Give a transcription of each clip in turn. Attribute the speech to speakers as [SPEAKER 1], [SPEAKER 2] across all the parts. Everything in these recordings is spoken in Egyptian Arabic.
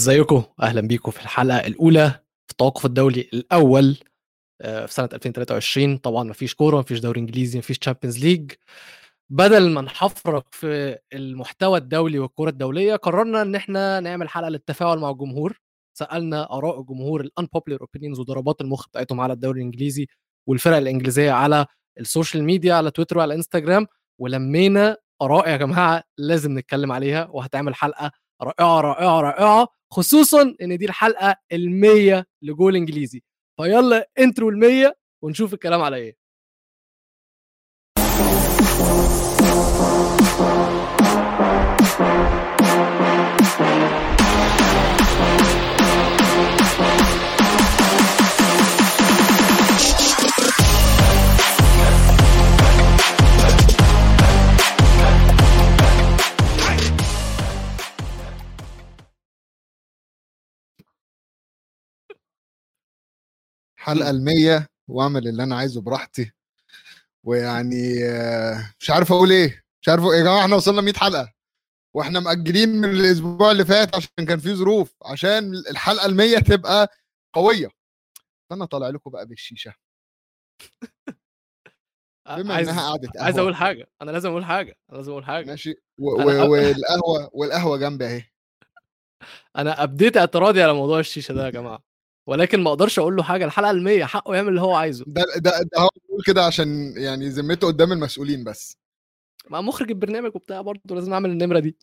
[SPEAKER 1] ازيكم اهلا بيكم في الحلقه الاولى في التوقف الدولي الاول آه، في سنه 2023 طبعا مفيش كوره مفيش دوري انجليزي مفيش تشامبيونز ليج بدل ما نحفرك في المحتوى الدولي والكره الدوليه قررنا ان احنا نعمل حلقه للتفاعل مع الجمهور سالنا اراء الجمهور الانبوبولار اوبينيونز وضربات المخ بتاعتهم على الدوري الانجليزي والفرق الانجليزيه على السوشيال ميديا على تويتر وعلى انستجرام ولمينا اراء يا جماعه لازم نتكلم عليها وهتعمل حلقه رائعه رائعه رائعه خصوصا ان دي الحلقه ال100 لجول انجليزي فيلا انترو ال100 ونشوف الكلام على ايه
[SPEAKER 2] حلقه المية واعمل اللي انا عايزه براحتي ويعني آه، مش عارف اقول ايه مش عارف يا جماعه احنا وصلنا 100 حلقه واحنا مأجلين من الاسبوع اللي فات عشان كان في ظروف عشان الحلقه المية تبقى قويه فانا طالع لكم بقى بالشيشه بما
[SPEAKER 1] عايز
[SPEAKER 2] انها قعده قهوه
[SPEAKER 1] عايز اقول حاجه انا لازم اقول حاجه انا لازم اقول حاجه
[SPEAKER 2] ماشي و-
[SPEAKER 1] أنا
[SPEAKER 2] و-
[SPEAKER 1] أ-
[SPEAKER 2] والقهوه والقهوه جنبي اهي
[SPEAKER 1] انا ابديت اعتراضي على موضوع الشيشه ده يا جماعه ولكن ما اقدرش اقول له حاجه الحلقه ال100 حقه يعمل اللي هو عايزه
[SPEAKER 2] ده ده ده هو بيقول كده عشان يعني ذمته قدام المسؤولين بس
[SPEAKER 1] مع مخرج البرنامج وبتاع برضه لازم اعمل النمره دي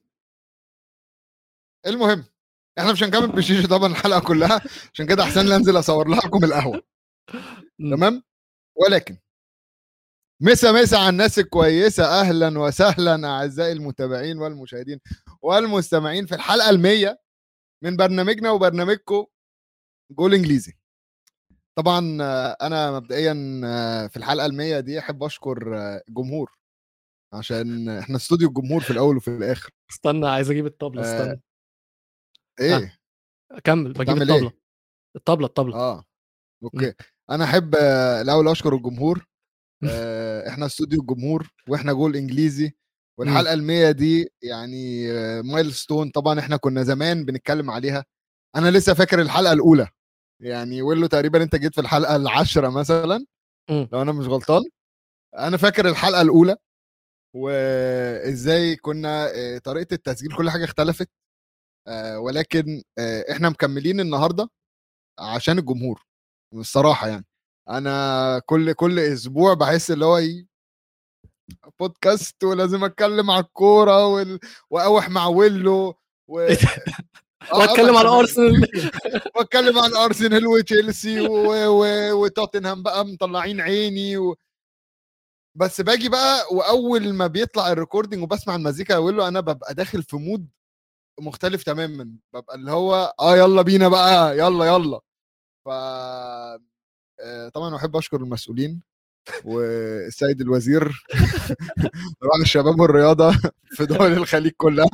[SPEAKER 2] المهم احنا مش هنكمل بالشيشه طبعا الحلقه كلها عشان كده احسن لي انزل اصور لكم القهوه
[SPEAKER 1] م.
[SPEAKER 2] تمام ولكن مسا مسا على الناس الكويسه اهلا وسهلا اعزائي المتابعين والمشاهدين والمستمعين في الحلقه المية من برنامجنا وبرنامجكم جول انجليزي طبعا آه، انا مبدئيا آه، في الحلقه المية دي احب اشكر آه، الجمهور عشان احنا استوديو الجمهور في الاول وفي الاخر
[SPEAKER 1] استنى عايز اجيب الطبله
[SPEAKER 2] آه،
[SPEAKER 1] استنى
[SPEAKER 2] ايه
[SPEAKER 1] اكمل بجيب
[SPEAKER 2] بتعمل
[SPEAKER 1] الطبله
[SPEAKER 2] ايه
[SPEAKER 1] الطبله الطبله
[SPEAKER 2] اه اوكي انا احب آه، الاول اشكر الجمهور آه، احنا استوديو الجمهور واحنا جول انجليزي والحلقه المية دي يعني آه، مايل ستون طبعا احنا كنا زمان بنتكلم عليها انا لسه فاكر الحلقه الاولى يعني ويلو تقريبا انت جيت في الحلقه العاشره مثلا
[SPEAKER 1] مم.
[SPEAKER 2] لو انا مش غلطان انا فاكر الحلقه الاولى وازاي كنا آه، طريقه التسجيل كل حاجه اختلفت آه، ولكن آه، احنا مكملين النهارده عشان الجمهور الصراحه يعني انا كل كل اسبوع بحس اللي هو ايه بودكاست ولازم اتكلم على الكوره وال... واوح مع ويلو و... آه،
[SPEAKER 1] واتكلم على
[SPEAKER 2] آه،
[SPEAKER 1] ارسنال
[SPEAKER 2] واتكلم عن ارسنال وتشيلسي و... و... وتوتنهام بقى مطلعين عيني و... بس باجي بقى واول ما بيطلع الريكوردنج وبسمع المزيكا يا ويلو انا ببقى داخل في مود مختلف تماما ببقى اللي هو اه يلا بينا بقى يلا يلا ف آه، طبعا احب اشكر المسؤولين والسيد الوزير راح الشباب والرياضه في دول الخليج كلها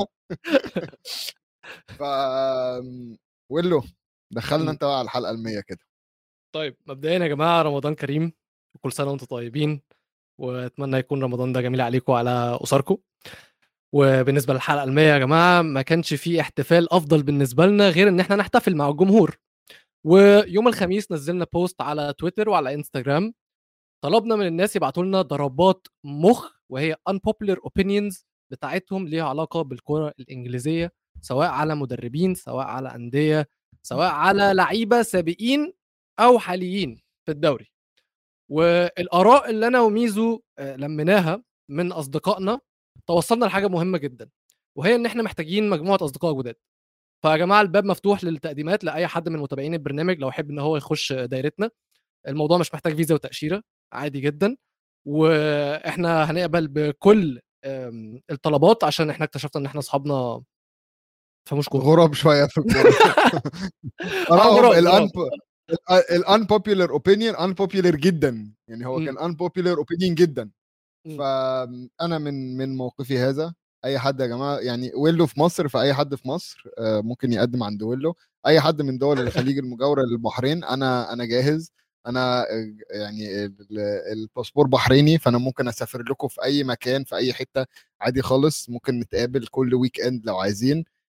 [SPEAKER 2] ف ويلو دخلنا انت بقى على الحلقه المية كده
[SPEAKER 1] طيب مبدئيا يا جماعه رمضان كريم وكل سنه وانتم طيبين واتمنى يكون رمضان ده جميل عليكم وعلى اسركم وبالنسبه للحلقه ال100 يا جماعه ما كانش في احتفال افضل بالنسبه لنا غير ان احنا نحتفل مع الجمهور ويوم الخميس نزلنا بوست على تويتر وعلى انستجرام طلبنا من الناس يبعتوا لنا ضربات مخ وهي unpopular opinions بتاعتهم ليها علاقه بالكره الانجليزيه سواء على مدربين سواء على انديه سواء على لعيبه سابقين او حاليين في الدوري والاراء اللي انا وميزو آه، لميناها من اصدقائنا توصلنا لحاجه مهمه جدا وهي ان احنا محتاجين مجموعه اصدقاء جداد فيا جماعه الباب مفتوح للتقديمات لاي حد من متابعين البرنامج لو يحب ان هو يخش دايرتنا الموضوع مش محتاج فيزا وتاشيره عادي جدا واحنا هنقبل بكل آم، الطلبات عشان احنا اكتشفنا ان احنا اصحابنا فمش كوره
[SPEAKER 2] غراب شويه في الكوره
[SPEAKER 1] آه، غراب،
[SPEAKER 2] الان
[SPEAKER 1] غراب.
[SPEAKER 2] الانبوبيلر اوبينيون انبوبيلر جدا يعني هو
[SPEAKER 1] مم.
[SPEAKER 2] كان انبوبيلر اوبينيون جدا
[SPEAKER 1] مم.
[SPEAKER 2] فانا من من موقفي هذا اي حد يا جماعه يعني ويلو في مصر فاي حد في مصر آه، ممكن يقدم عند ويلو اي حد من دول الخليج المجاوره للبحرين انا انا جاهز انا آه، يعني ال- الباسبور بحريني فانا ممكن اسافر لكم في اي مكان في اي حته عادي خالص ممكن نتقابل كل ويك اند لو عايزين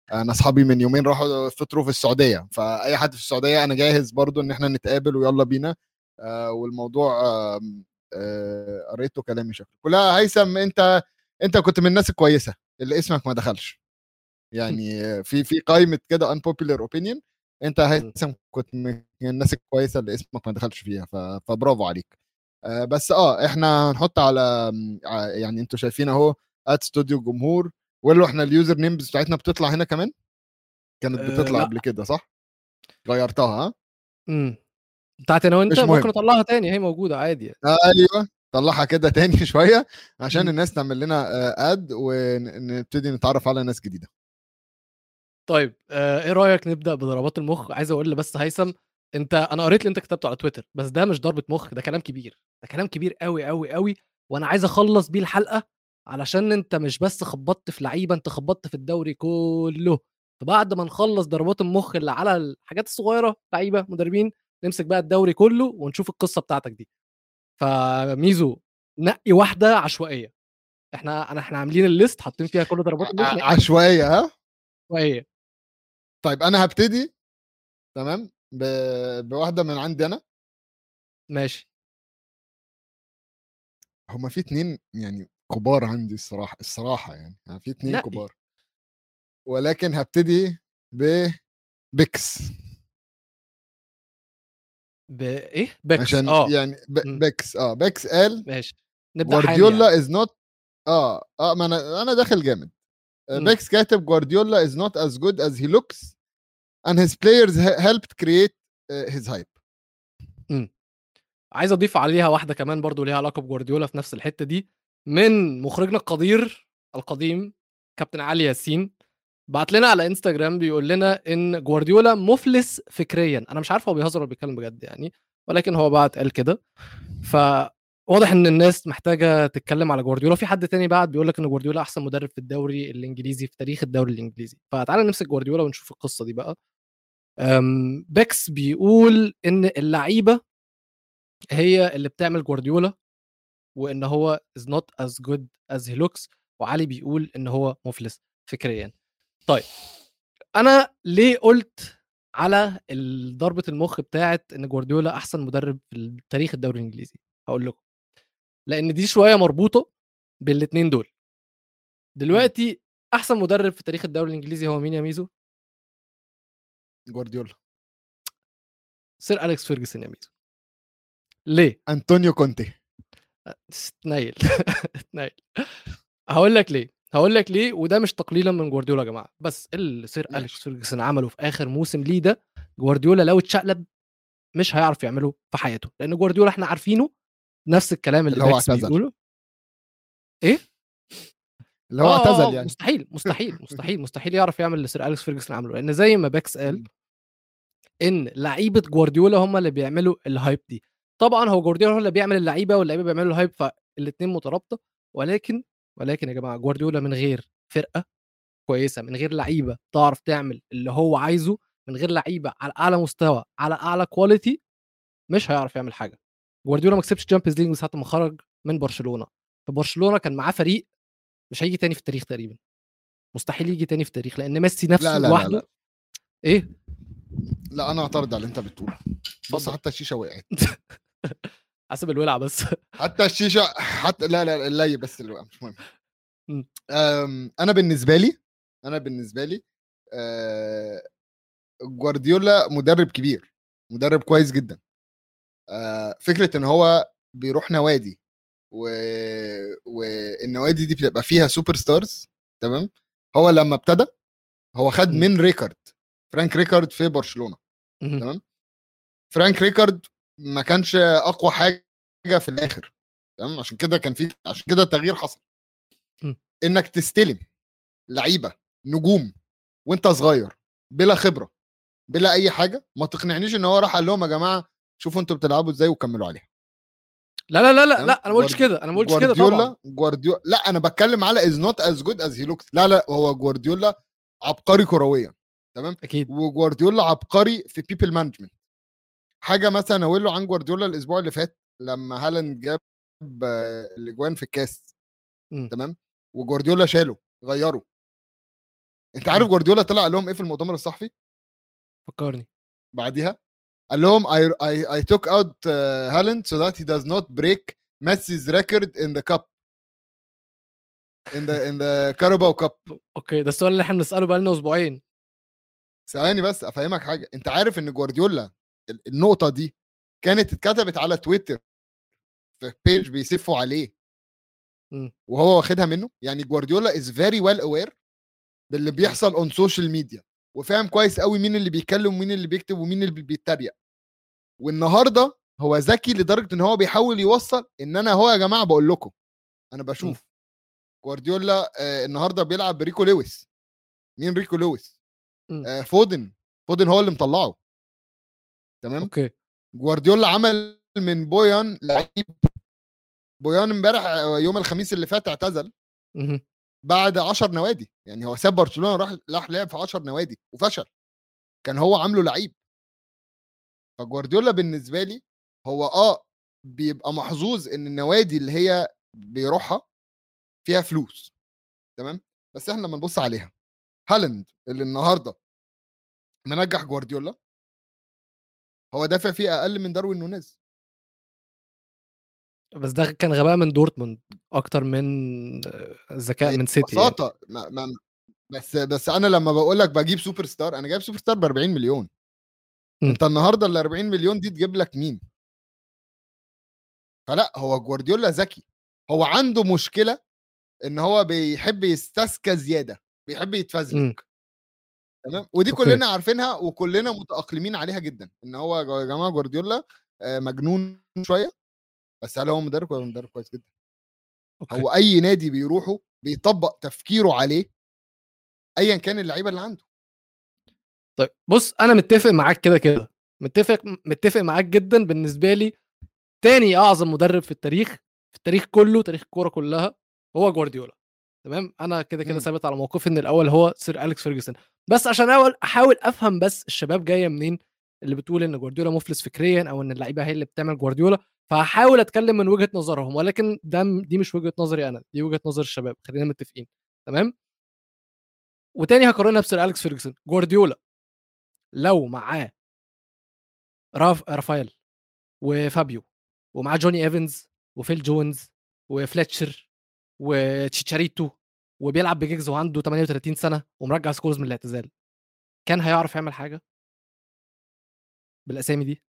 [SPEAKER 2] انا اصحابي من يومين راحوا فطروا في السعوديه فاي حد في السعوديه انا جاهز برضو ان احنا نتقابل ويلا بينا آه والموضوع آم، آه قريته كلامي شكله كلها هيثم انت انت كنت من الناس الكويسه اللي اسمك ما دخلش يعني آه، في في قائمه كده unpopular opinion انت هيثم كنت من الناس الكويسه اللي اسمك ما دخلش فيها ف- فبرافو عليك آه، بس اه احنا هنحط على ع- يعني انتوا شايفين اهو ات استوديو الجمهور ولو احنا اليوزر نيمز بتاعتنا بتطلع هنا كمان كانت
[SPEAKER 1] آه،
[SPEAKER 2] بتطلع
[SPEAKER 1] لا.
[SPEAKER 2] قبل كده صح غيرتها ها
[SPEAKER 1] امم بتاعتي انا وانت
[SPEAKER 2] مش مهم.
[SPEAKER 1] ممكن اطلعها تاني هي موجوده عادي يعني.
[SPEAKER 2] ايوه طلعها كده تاني شويه عشان
[SPEAKER 1] مم.
[SPEAKER 2] الناس تعمل لنا اد ونبتدي نتعرف على ناس جديده
[SPEAKER 1] طيب آه ايه رايك نبدا بضربات المخ عايز اقول بس هيثم انت انا قريت اللي انت كتبته على تويتر بس ده مش ضربه مخ ده كلام كبير ده كلام كبير قوي قوي قوي وانا عايز اخلص بيه الحلقه علشان انت مش بس خبطت في لعيبه انت خبطت في الدوري كله فبعد ما نخلص ضربات المخ اللي على الحاجات الصغيره لعيبه مدربين نمسك بقى الدوري كله ونشوف القصه بتاعتك دي فميزو نقي واحده عشوائيه احنا انا احنا عاملين الليست حاطين فيها كل ضربات المخ
[SPEAKER 2] ع-
[SPEAKER 1] نقي
[SPEAKER 2] عشوائيه ها
[SPEAKER 1] عشوائيه
[SPEAKER 2] طيب انا هبتدي تمام ب... بواحده من عندي انا
[SPEAKER 1] ماشي
[SPEAKER 2] هما في اتنين يعني كبار عندي الصراحه الصراحه يعني, يعني في اتنين
[SPEAKER 1] نقي.
[SPEAKER 2] كبار ولكن هبتدي ب بيكس
[SPEAKER 1] بايه بيكس
[SPEAKER 2] عشان
[SPEAKER 1] اه
[SPEAKER 2] يعني ب...
[SPEAKER 1] مم.
[SPEAKER 2] بيكس اه بيكس قال
[SPEAKER 1] ماشي نبدا حالي
[SPEAKER 2] جوارديولا
[SPEAKER 1] يعني.
[SPEAKER 2] از نوت اه اه ما انا انا داخل جامد آه،
[SPEAKER 1] مم.
[SPEAKER 2] بيكس كاتب جوارديولا از نوت as good as he looks and his players he- helped create uh, his hype
[SPEAKER 1] عايز اضيف عليها واحده كمان برضو ليها علاقه بجوارديولا في نفس الحته دي من مخرجنا القدير القديم كابتن علي ياسين بعت لنا على انستجرام بيقول لنا ان جوارديولا مفلس فكريا انا مش عارف هو بيهزر ولا بيتكلم بجد يعني ولكن هو بعت قال كده فواضح ان الناس محتاجه تتكلم على جوارديولا في حد تاني بعد بيقول لك ان جوارديولا احسن مدرب في الدوري الانجليزي في تاريخ الدوري الانجليزي فتعالى نمسك جوارديولا ونشوف القصه دي بقى أم، بيكس بيقول ان اللعيبه هي اللي بتعمل جوارديولا وان هو is not as good as he looks وعلي بيقول ان هو مفلس فكريا طيب انا ليه قلت على ال- ضربه المخ بتاعت ان جوارديولا احسن مدرب في تاريخ الدوري الانجليزي هقول لكم لان دي شويه مربوطه بالاثنين دول دلوقتي احسن مدرب في تاريخ الدوري الانجليزي هو مين يا ميزو
[SPEAKER 2] جوارديولا
[SPEAKER 1] سير اليكس فيرجسون يا ميزو ليه
[SPEAKER 2] انطونيو كونتي
[SPEAKER 1] تنيل تنيل هقول لك ليه هقول لك ليه وده مش تقليلا من جوارديولا يا جماعه بس اللي سير
[SPEAKER 2] ماشي.
[SPEAKER 1] اليكس فيرجسون عمله في اخر موسم ليه ده جوارديولا لو اتشقلب مش هيعرف يعمله في حياته لان جوارديولا احنا عارفينه نفس الكلام اللي,
[SPEAKER 2] اللي هو
[SPEAKER 1] بيكس
[SPEAKER 2] اعتزل.
[SPEAKER 1] بيقوله
[SPEAKER 2] اللي هو
[SPEAKER 1] آه، آه،
[SPEAKER 2] اعتزل
[SPEAKER 1] آه،
[SPEAKER 2] يعني
[SPEAKER 1] مستحيل مستحيل مستحيل مستحيل يعرف يعمل اللي سير اليكس فيرجسون عمله لان زي ما باكس قال
[SPEAKER 2] مم.
[SPEAKER 1] ان لعيبه جوارديولا هم اللي بيعملوا الهايب دي طبعا هو جوارديولا هو اللي بيعمل اللعيبه واللعيبه بيعملوا الهايب فالاثنين مترابطه ولكن ولكن يا جماعه جوارديولا من غير فرقه كويسه من غير لعيبه تعرف تعمل اللي هو عايزه من غير لعيبه على اعلى مستوى على اعلى كواليتي مش هيعرف يعمل حاجه جوارديولا ما كسبش تشامبيونز ليج من ساعه ما خرج من برشلونه فبرشلونه كان معاه فريق مش هيجي تاني في التاريخ تقريبا مستحيل يجي تاني في التاريخ لان ميسي نفسه
[SPEAKER 2] لا لا لا,
[SPEAKER 1] لوحده
[SPEAKER 2] لا.
[SPEAKER 1] ايه
[SPEAKER 2] لا انا اعترض على اللي انت بتقوله بص
[SPEAKER 1] اتفضل.
[SPEAKER 2] حتى الشيشه وقعت
[SPEAKER 1] حسب الولع بس
[SPEAKER 2] حتى الشيشه حتى لا لا اللي بس اللي وقع مش مهم
[SPEAKER 1] مم.
[SPEAKER 2] أم، انا بالنسبه لي انا بالنسبه لي آه، جوارديولا مدرب كبير مدرب كويس جدا آه، فكره ان هو بيروح نوادي و... والنوادي دي بتبقى فيها سوبر ستارز تمام هو لما ابتدى هو خد
[SPEAKER 1] مم.
[SPEAKER 2] من ريكارد فرانك ريكارد في برشلونه
[SPEAKER 1] مهم.
[SPEAKER 2] تمام فرانك ريكارد ما كانش اقوى حاجه في الاخر تمام عشان كده كان في عشان كده التغيير حصل
[SPEAKER 1] م.
[SPEAKER 2] انك تستلم لعيبه نجوم وانت صغير بلا خبره بلا اي حاجه ما تقنعنيش ان هو راح قال لهم يا جماعه شوفوا انتوا بتلعبوا ازاي وكملوا عليها
[SPEAKER 1] لا لا لا لا
[SPEAKER 2] تمام؟
[SPEAKER 1] لا انا ما قلتش
[SPEAKER 2] جوارد-
[SPEAKER 1] كده انا ما قلتش كده طبعا
[SPEAKER 2] جوارديولا جوارديولا لا انا بتكلم على از نوت از جود از هي لوكس لا لا هو جوارديولا عبقري كرويا تمام
[SPEAKER 1] اكيد
[SPEAKER 2] وجوارديولا عبقري في بيبل مانجمنت حاجه مثلا اقول له عن جوارديولا الاسبوع اللي فات لما هالاند جاب آه، الاجوان في الكاس
[SPEAKER 1] مم.
[SPEAKER 2] تمام وجوارديولا شاله غيره انت عارف
[SPEAKER 1] إمم.
[SPEAKER 2] جوارديولا طلع قال لهم ايه في المؤتمر الصحفي
[SPEAKER 1] فكّرني.
[SPEAKER 2] بعديها؟ قال لهم I I I took out uh, Haaland so that he does not break Messi's record in the cup. in the in the Carabao Cup.
[SPEAKER 1] أوكي، ده السؤال اللي إحنا بنسأله بقى لنا أسبوعين.
[SPEAKER 2] ثواني بس أفهّمك حاجة، أنت عارف إن جوارديولا ال النقطة دي كانت اتكتبت على تويتر في page بيسفّوا عليه.
[SPEAKER 1] إمم.
[SPEAKER 2] وهو واخدها منه، يعني جوارديولا is very well aware باللي
[SPEAKER 1] إمم.
[SPEAKER 2] بيحصل on social media وفاهم كويس أوي مين اللي بيتكلم ومين اللي بيكتب ومين اللي بيتريق. والنهارده هو ذكي لدرجة إن هو بيحاول يوصّل إن أنا أهو يا جماعة باقول لكم، أنا
[SPEAKER 1] إمم.
[SPEAKER 2] باشوف. جوارديولا آآ النهارده بيلعب بريكو لويس. مين ريكو لويس؟
[SPEAKER 1] إمم.
[SPEAKER 2] آآ فودن، فودن هو اللي مطلّعه. تمام؟
[SPEAKER 1] أوكي.
[SPEAKER 2] جوارديولا عمل من بويان لعيب. بويان امبارح يوم الخميس اللي فات اعتزل.
[SPEAKER 1] اهم.
[SPEAKER 2] بعد 10 نوادي، يعني هو ساب برشلونة وراح راح لعب في 10 نوادي وفشل. كان هو عامله لعيب. فجوارديولا بالنسبة لي هو آه بيبقى محظوظ إن النوادي اللي هي بيروحها فيها فلوس. تمام؟ بس إحنا لمّا نبُص عليها، هالاند اللي النهارده منجّح جوارديولا هو دافع فيه أقل من داروين نونيز.
[SPEAKER 1] بس ده كان غباء من دورتموند أكتر من ذكاء
[SPEAKER 2] هي
[SPEAKER 1] من سيتي يعني.
[SPEAKER 2] ببساطة ما ما بس بس أنا لمّا باقول لك باجيب سوبر ستار، أنا جايب سوبر ستار ب40.000.000
[SPEAKER 1] إمم.
[SPEAKER 2] أنت النهارده ال40.000.000 دي تجيب لك مين؟ فلأ، هو جوارديولا ذكي. هو عنده مشكلة إن هو بيحب يستذكى زيادة، بيحب
[SPEAKER 1] إمم.
[SPEAKER 2] يتفزلك. تمام؟ ودي
[SPEAKER 1] أوكي.
[SPEAKER 2] كلنا عارفينها وكلنا متأقلمين عليها جدًا، إن هو يا جماعة جوارديولا آآ مجنون شوية، بس هل هو مدرب هو مدرب كويس جدًا.
[SPEAKER 1] أوكي.
[SPEAKER 2] هو أي نادي بيروحه بيطبّق تفكيره عليه أيًا كان اللعيبة اللي عنده.
[SPEAKER 1] طيب بُص، أنا متّفق معاك كده، كده. متّفق متّفق معاك جدًا بالنسبة لي تاني أعظم مدرب في التاريخ، في التاريخ كُلّه، تاريخ الكورة كلّها، هو جوارديولا. تمام؟ أنا كده، كده
[SPEAKER 2] إمم.
[SPEAKER 1] ثابت على موقفي إن الأول هو سير أليكس فيرجسون. بس عشان أول أحاول أفهم بس الشباب جاية منين اللي بتقول إن جوارديولا مُفلس فكريًا أو إن اللعيبة هي اللي بتعمل جوارديولا، فهاحاول أتكلم من وجهة نظرهم، ولكن ده م دي مش وجهة نظري أنا، دي وجهة نظر الشباب، خلّينا متّفقين. تمام؟ وتاني هاقارنها بسير أليكس فيرجسون. جوارديولا لو معاه راف رافائيل وفابيو ومعاه جوني إيفنز وفيل جونز وفليتشر وتشيتشاريتو وبيلعب بجيجز وعنده 38 سنة ومرجّع سكولز من الاعتزال، كان هيعرف يعمل حاجة؟ بالأسامي دي؟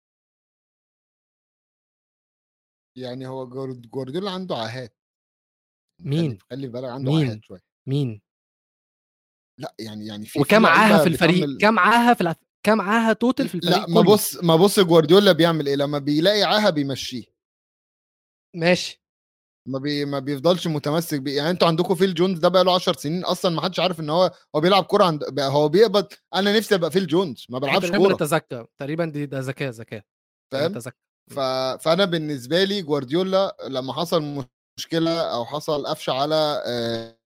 [SPEAKER 2] يعني هو جوار جوارديولا عنده عاهات. خلّي
[SPEAKER 1] مين؟
[SPEAKER 2] خلّي بالك عنده
[SPEAKER 1] مين؟
[SPEAKER 2] عاهات شوية.
[SPEAKER 1] مين؟
[SPEAKER 2] لأ، يعني يعني في في
[SPEAKER 1] وكام عاهة
[SPEAKER 2] لعيبة
[SPEAKER 1] في الفريق؟
[SPEAKER 2] بتعمل
[SPEAKER 1] كام عاهة في الع كام عاهة total في
[SPEAKER 2] لأ،
[SPEAKER 1] الفريق
[SPEAKER 2] ما
[SPEAKER 1] كلّه؟
[SPEAKER 2] بُص ما بُص جوارديولا بيعمل إيه، لمّا بيلاقي عاهة بيمشّيه.
[SPEAKER 1] ماشي.
[SPEAKER 2] ما بي ما بيفضلش متمسك بيه، يعني أنتم عندكم فيل جونز ده بقى له 10 سنين أصلًا ما حدش عارف إن هو هو بيلعب كورة عند ب هو بيقبض أنا نفسي أبقى فيل جونز، ما
[SPEAKER 1] إحنا
[SPEAKER 2] بالعبش
[SPEAKER 1] بنحب
[SPEAKER 2] كورة.
[SPEAKER 1] نتذكّى، تقريبًا دي ده ذكاء، ذكاء.
[SPEAKER 2] فاهم؟
[SPEAKER 1] نتذكّى.
[SPEAKER 2] ف
[SPEAKER 1] إمم.
[SPEAKER 2] فأنا بالنسبة لي جوارديولا لمّا حصل مشكلة أو حصل قفشة على آآ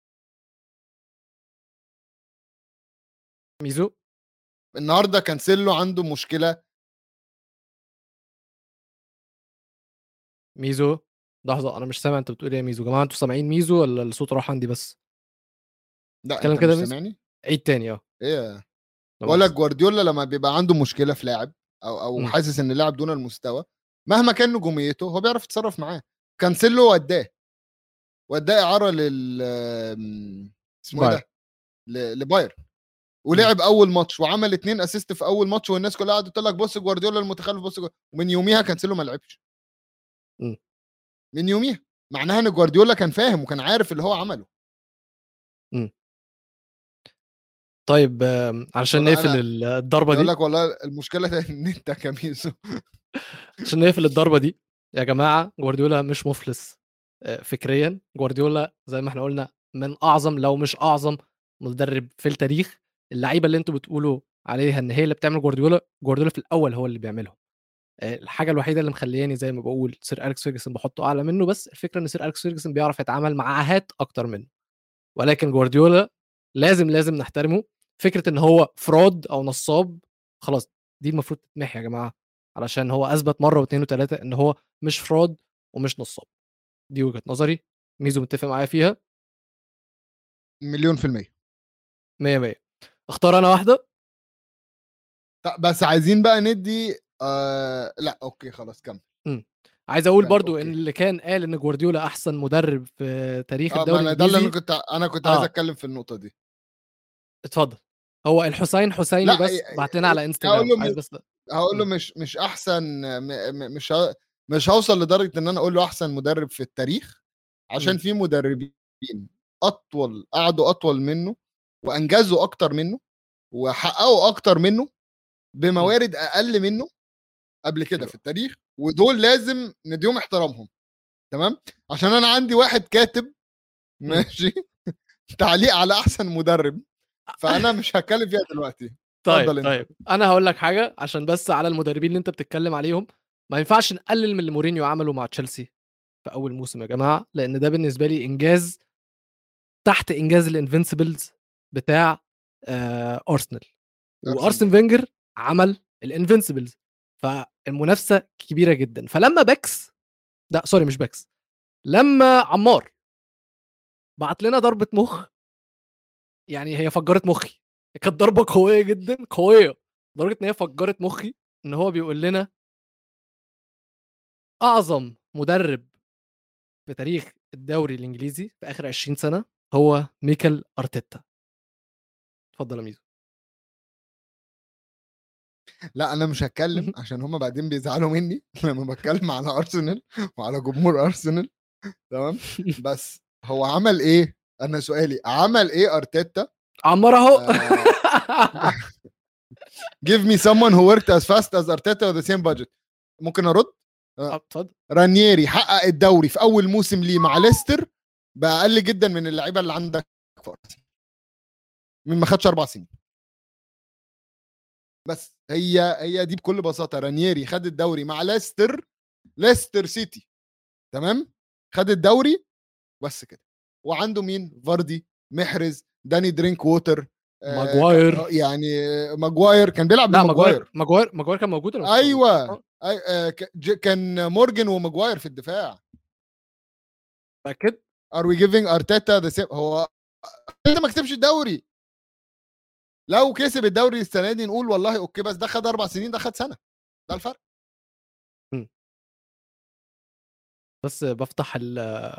[SPEAKER 1] ميزو؟
[SPEAKER 2] النهارده كانسيلو عنده مشكلة
[SPEAKER 1] ميزو؟ لحظة أنا مش سامع أنت بتقول إيه يا ميزو، يا جماعة أنتم سامعين ميزو والّا الصوت راح عندي بس؟
[SPEAKER 2] لأ،
[SPEAKER 1] اتكلم
[SPEAKER 2] أنت
[SPEAKER 1] كده
[SPEAKER 2] مش
[SPEAKER 1] يا ميزو.
[SPEAKER 2] سامعني؟
[SPEAKER 1] عيد تاني آه.
[SPEAKER 2] إيه يا
[SPEAKER 1] لا
[SPEAKER 2] باقول لك
[SPEAKER 1] مؤاخذة.
[SPEAKER 2] جوارديولا لمّا بيبقى عنده مشكلة في لاعب أو أو
[SPEAKER 1] إمم.
[SPEAKER 2] حاسس إن اللاعب دون المستوى، مهما كان نجوميته هو بيعرف يتصرّف معاه. كانسيلو ودّاه. ودّاه إعارة لل آمم اسمه إيه
[SPEAKER 1] بايرن.
[SPEAKER 2] ده؟ ل لبايرن.
[SPEAKER 1] إمم.
[SPEAKER 2] ولعب أول ماتش وعمل 2 assist في أول ماتش والناس كلّها قعدت تقول لك بُص جوارديولا المتخلف بُص جو ومن يوميها كانسيلو ما لعبش.
[SPEAKER 1] إمم.
[SPEAKER 2] من يوميها. معناها إن جوارديولا كان فاهم وكان عارف اللي هو عمله.
[SPEAKER 1] إمم. طيب علشان
[SPEAKER 2] والله
[SPEAKER 1] نقفل
[SPEAKER 2] أنا
[SPEAKER 1] ال الضربة
[SPEAKER 2] باقول
[SPEAKER 1] دي
[SPEAKER 2] لك والله المشكلة إن أنت يا كميزو
[SPEAKER 1] عشان نقفل الضربة دي، يا جماعة جوارديولا مش مُفلس آآ فكريًا، جوارديولا زي ما إحنا قُلنا من أعظم لو مش أعظم مدرب في التاريخ. اللعيبة اللي أنتم بتقولوا عليها إن هي اللي بتعمل جوارديولا، جوارديولا في الأول هو اللي بيعملهم. آآ الحاجة الوحيدة اللي مخلّياني زي ما باقول سير أليكس فيرجسون باحطه أعلى منه، بس الفكرة إن سير أليكس فيرجسون بيعرف يتعامل مع عاهات أكتر منه. ولكن جوارديولا لازم، لازم نحترمه. فكرة إن هو fraud أو نصّاب خلاص دي المفروض تتمحي يا جماعة، علشان هو أثبت مرّة و2 و3 إن هو مش fraud ومش نصّاب. دي وجهة نظري، ميزو متّفق معايا فيها؟
[SPEAKER 2] مليون في المِيّة.
[SPEAKER 1] 100 100 اختار انا واحده
[SPEAKER 2] طب بس عايزين بقى ندي آه لا اوكي خلاص كمل
[SPEAKER 1] عايز اقول
[SPEAKER 2] طيب،
[SPEAKER 1] برضو
[SPEAKER 2] أوكي.
[SPEAKER 1] ان اللي كان قال ان جوارديولا احسن مدرب في تاريخ
[SPEAKER 2] اه ما
[SPEAKER 1] الدوري
[SPEAKER 2] انا ده اللي انا
[SPEAKER 1] الانجليزي
[SPEAKER 2] كنت انا كنت
[SPEAKER 1] آه.
[SPEAKER 2] عايز اتكلم في النقطه دي
[SPEAKER 1] اتفضل هو الحسين حسيني
[SPEAKER 2] لا،
[SPEAKER 1] بس
[SPEAKER 2] ي-
[SPEAKER 1] بعت لنا على
[SPEAKER 2] هقول
[SPEAKER 1] انستجرام
[SPEAKER 2] له
[SPEAKER 1] عايز
[SPEAKER 2] من-
[SPEAKER 1] بس
[SPEAKER 2] هقول له
[SPEAKER 1] مم.
[SPEAKER 2] مش مش احسن م- م- مش ه- مش هوصل لدرجه ان انا اقول له احسن مدرب في التاريخ عشان
[SPEAKER 1] مم.
[SPEAKER 2] في مدربين اطول قعدوا اطول منه وانجزوا اكتر منه وحققوا اكتر منه بموارد اقل منه قبل كده في التاريخ ودول لازم نديهم احترامهم تمام عشان انا عندي واحد كاتب ماشي تعليق على احسن مدرب فانا مش هتكلم فيها دلوقتي
[SPEAKER 1] طيب
[SPEAKER 2] اتفضل انت.
[SPEAKER 1] طيب انا هقول لك حاجه عشان بس على المدربين اللي انت بتتكلم عليهم ما ينفعش نقلل من اللي مورينيو عمله مع تشيلسي في اول موسم يا جماعه لان ده بالنسبه لي انجاز تحت انجاز الانفنسبلز بتاع آه ارسنال وارسن فينجر عمل الانفنسبلز فالمنافسه كبيره جدا فلما باكس لا سوري مش باكس لما عمار بعت لنا ضربه مخ يعني هي فجرت مخي كانت ضربه قويه جدا قويه لدرجه ان هي فجرت مخي ان هو بيقول لنا اعظم مدرب في تاريخ الدوري الانجليزي في اخر 20 سنه هو ميكل ارتيتا اتفضل يا ميزو
[SPEAKER 2] لا انا مش هتكلم عشان هما بعدين بيزعلوا مني لما بتكلم على ارسنال وعلى جمهور ارسنال تمام بس هو عمل ايه انا سؤالي عمل ايه ارتيتا
[SPEAKER 1] عمار اهو
[SPEAKER 2] آه. give me someone who worked as fast as ارتيتا with the same budget ممكن ارد
[SPEAKER 1] آه، اتفضل
[SPEAKER 2] رانييري حقق الدوري في اول موسم ليه مع ليستر باقل جدا من اللعيبه اللي عندك في أرسنال. من ما خدش اربع سنين بس هي هي دي بكل بساطه رانييري خد الدوري مع ليستر ليستر سيتي تمام خد الدوري بس كده وعنده مين فاردي محرز داني درينك ووتر آه،
[SPEAKER 1] ماجواير.
[SPEAKER 2] كان- يعني ماجواير كان بيلعب
[SPEAKER 1] لا
[SPEAKER 2] بماجواير
[SPEAKER 1] ماجواير ماجواير ماجواير كان موجود ولا مش موجود؟
[SPEAKER 2] ايوه
[SPEAKER 1] آه،
[SPEAKER 2] أي- آه، ك- ج- كان مورجان وماجواير في الدفاع
[SPEAKER 1] متاكد
[SPEAKER 2] ار وي جيفينج ارتيتا ذا سيم هو انت ما كسبش الدوري لو كسب الدوري السنه دي نقول والله اوكي بس ده خد اربع سنين ده خد سنه ده الفرق
[SPEAKER 1] بس بفتح ال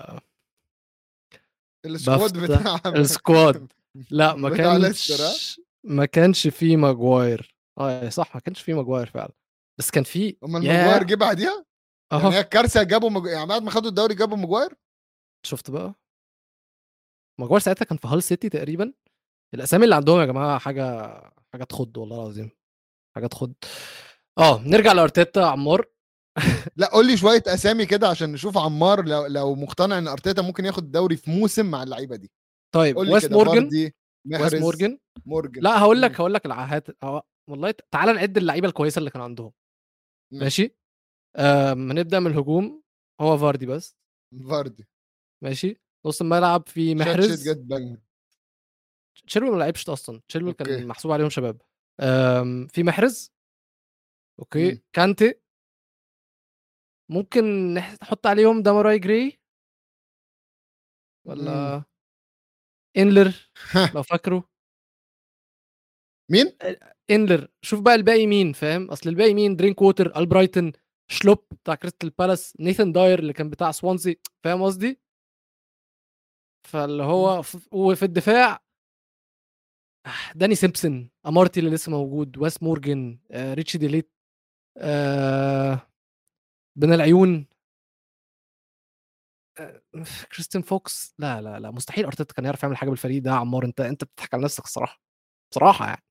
[SPEAKER 2] السكواد
[SPEAKER 1] بفتح
[SPEAKER 2] بتاع
[SPEAKER 1] السكواد. لا ما
[SPEAKER 2] بتاع ليستر، ها؟
[SPEAKER 1] كانش ما كانش فيه ماجواير اه صح ما كانش فيه ماجواير فعلا بس كان فيه
[SPEAKER 2] امال
[SPEAKER 1] يا-
[SPEAKER 2] ماجواير جه بعديها يعني
[SPEAKER 1] اهو
[SPEAKER 2] هي الكارثه جابوا مج... يعني بعد ما خدوا الدوري جابوا ماجواير
[SPEAKER 1] شفت بقى ماجواير ساعتها كان في هال سيتي تقريبا الاسامي اللي عندهم يا جماعه حاجه حاجه تخض والله العظيم حاجه تخض اه نرجع لارتيتا عمار
[SPEAKER 2] لا قول لي شويه اسامي كده عشان نشوف عمار لو, لو مقتنع ان ارتيتا ممكن ياخد الدوري في موسم مع اللعيبه دي
[SPEAKER 1] طيب
[SPEAKER 2] قول لي
[SPEAKER 1] ويس
[SPEAKER 2] كده
[SPEAKER 1] مورجان
[SPEAKER 2] فاردي محرز
[SPEAKER 1] ويس مورجان
[SPEAKER 2] مورجان
[SPEAKER 1] لا هقول
[SPEAKER 2] مم.
[SPEAKER 1] لك هقول لك العهات أه، والله ت- تعال نعد اللعيبه الكويسه اللي كان عندهم
[SPEAKER 2] ماشي.
[SPEAKER 1] ماشي آم، هنبدا من الهجوم هو فاردي بس
[SPEAKER 2] فاردي
[SPEAKER 1] ماشي نص الملعب في
[SPEAKER 2] شات
[SPEAKER 1] محرز
[SPEAKER 2] شات جت بانج
[SPEAKER 1] تشيلويل ما لعبش اصلا تشيلويل
[SPEAKER 2] أوكي.
[SPEAKER 1] كان محسوب عليهم شباب آم، في محرز اوكي
[SPEAKER 2] مم.
[SPEAKER 1] كانتي ممكن نح- نحط عليهم داماراي جراي ولا انلر لو فاكره
[SPEAKER 2] مين؟
[SPEAKER 1] انلر شوف بقى الباقي مين فاهم اصل الباقي مين درينك ووتر البرايتن شلوب بتاع كريستال بالاس نيثان داير اللي كان بتاع سوانسي فاهم قصدي فاللي هو ف- وفي الدفاع آه، داني سيمبسون امارتي اللي لسه موجود واس مورجان آه، ريتشي ديليت آه، بين العيون آه، كريستيان فوكس لا لا لا مستحيل ارتيتا كان يعرف يعمل حاجه بالفريق ده يا عمار انت انت بتضحك على نفسك الصراحه بصراحه يعني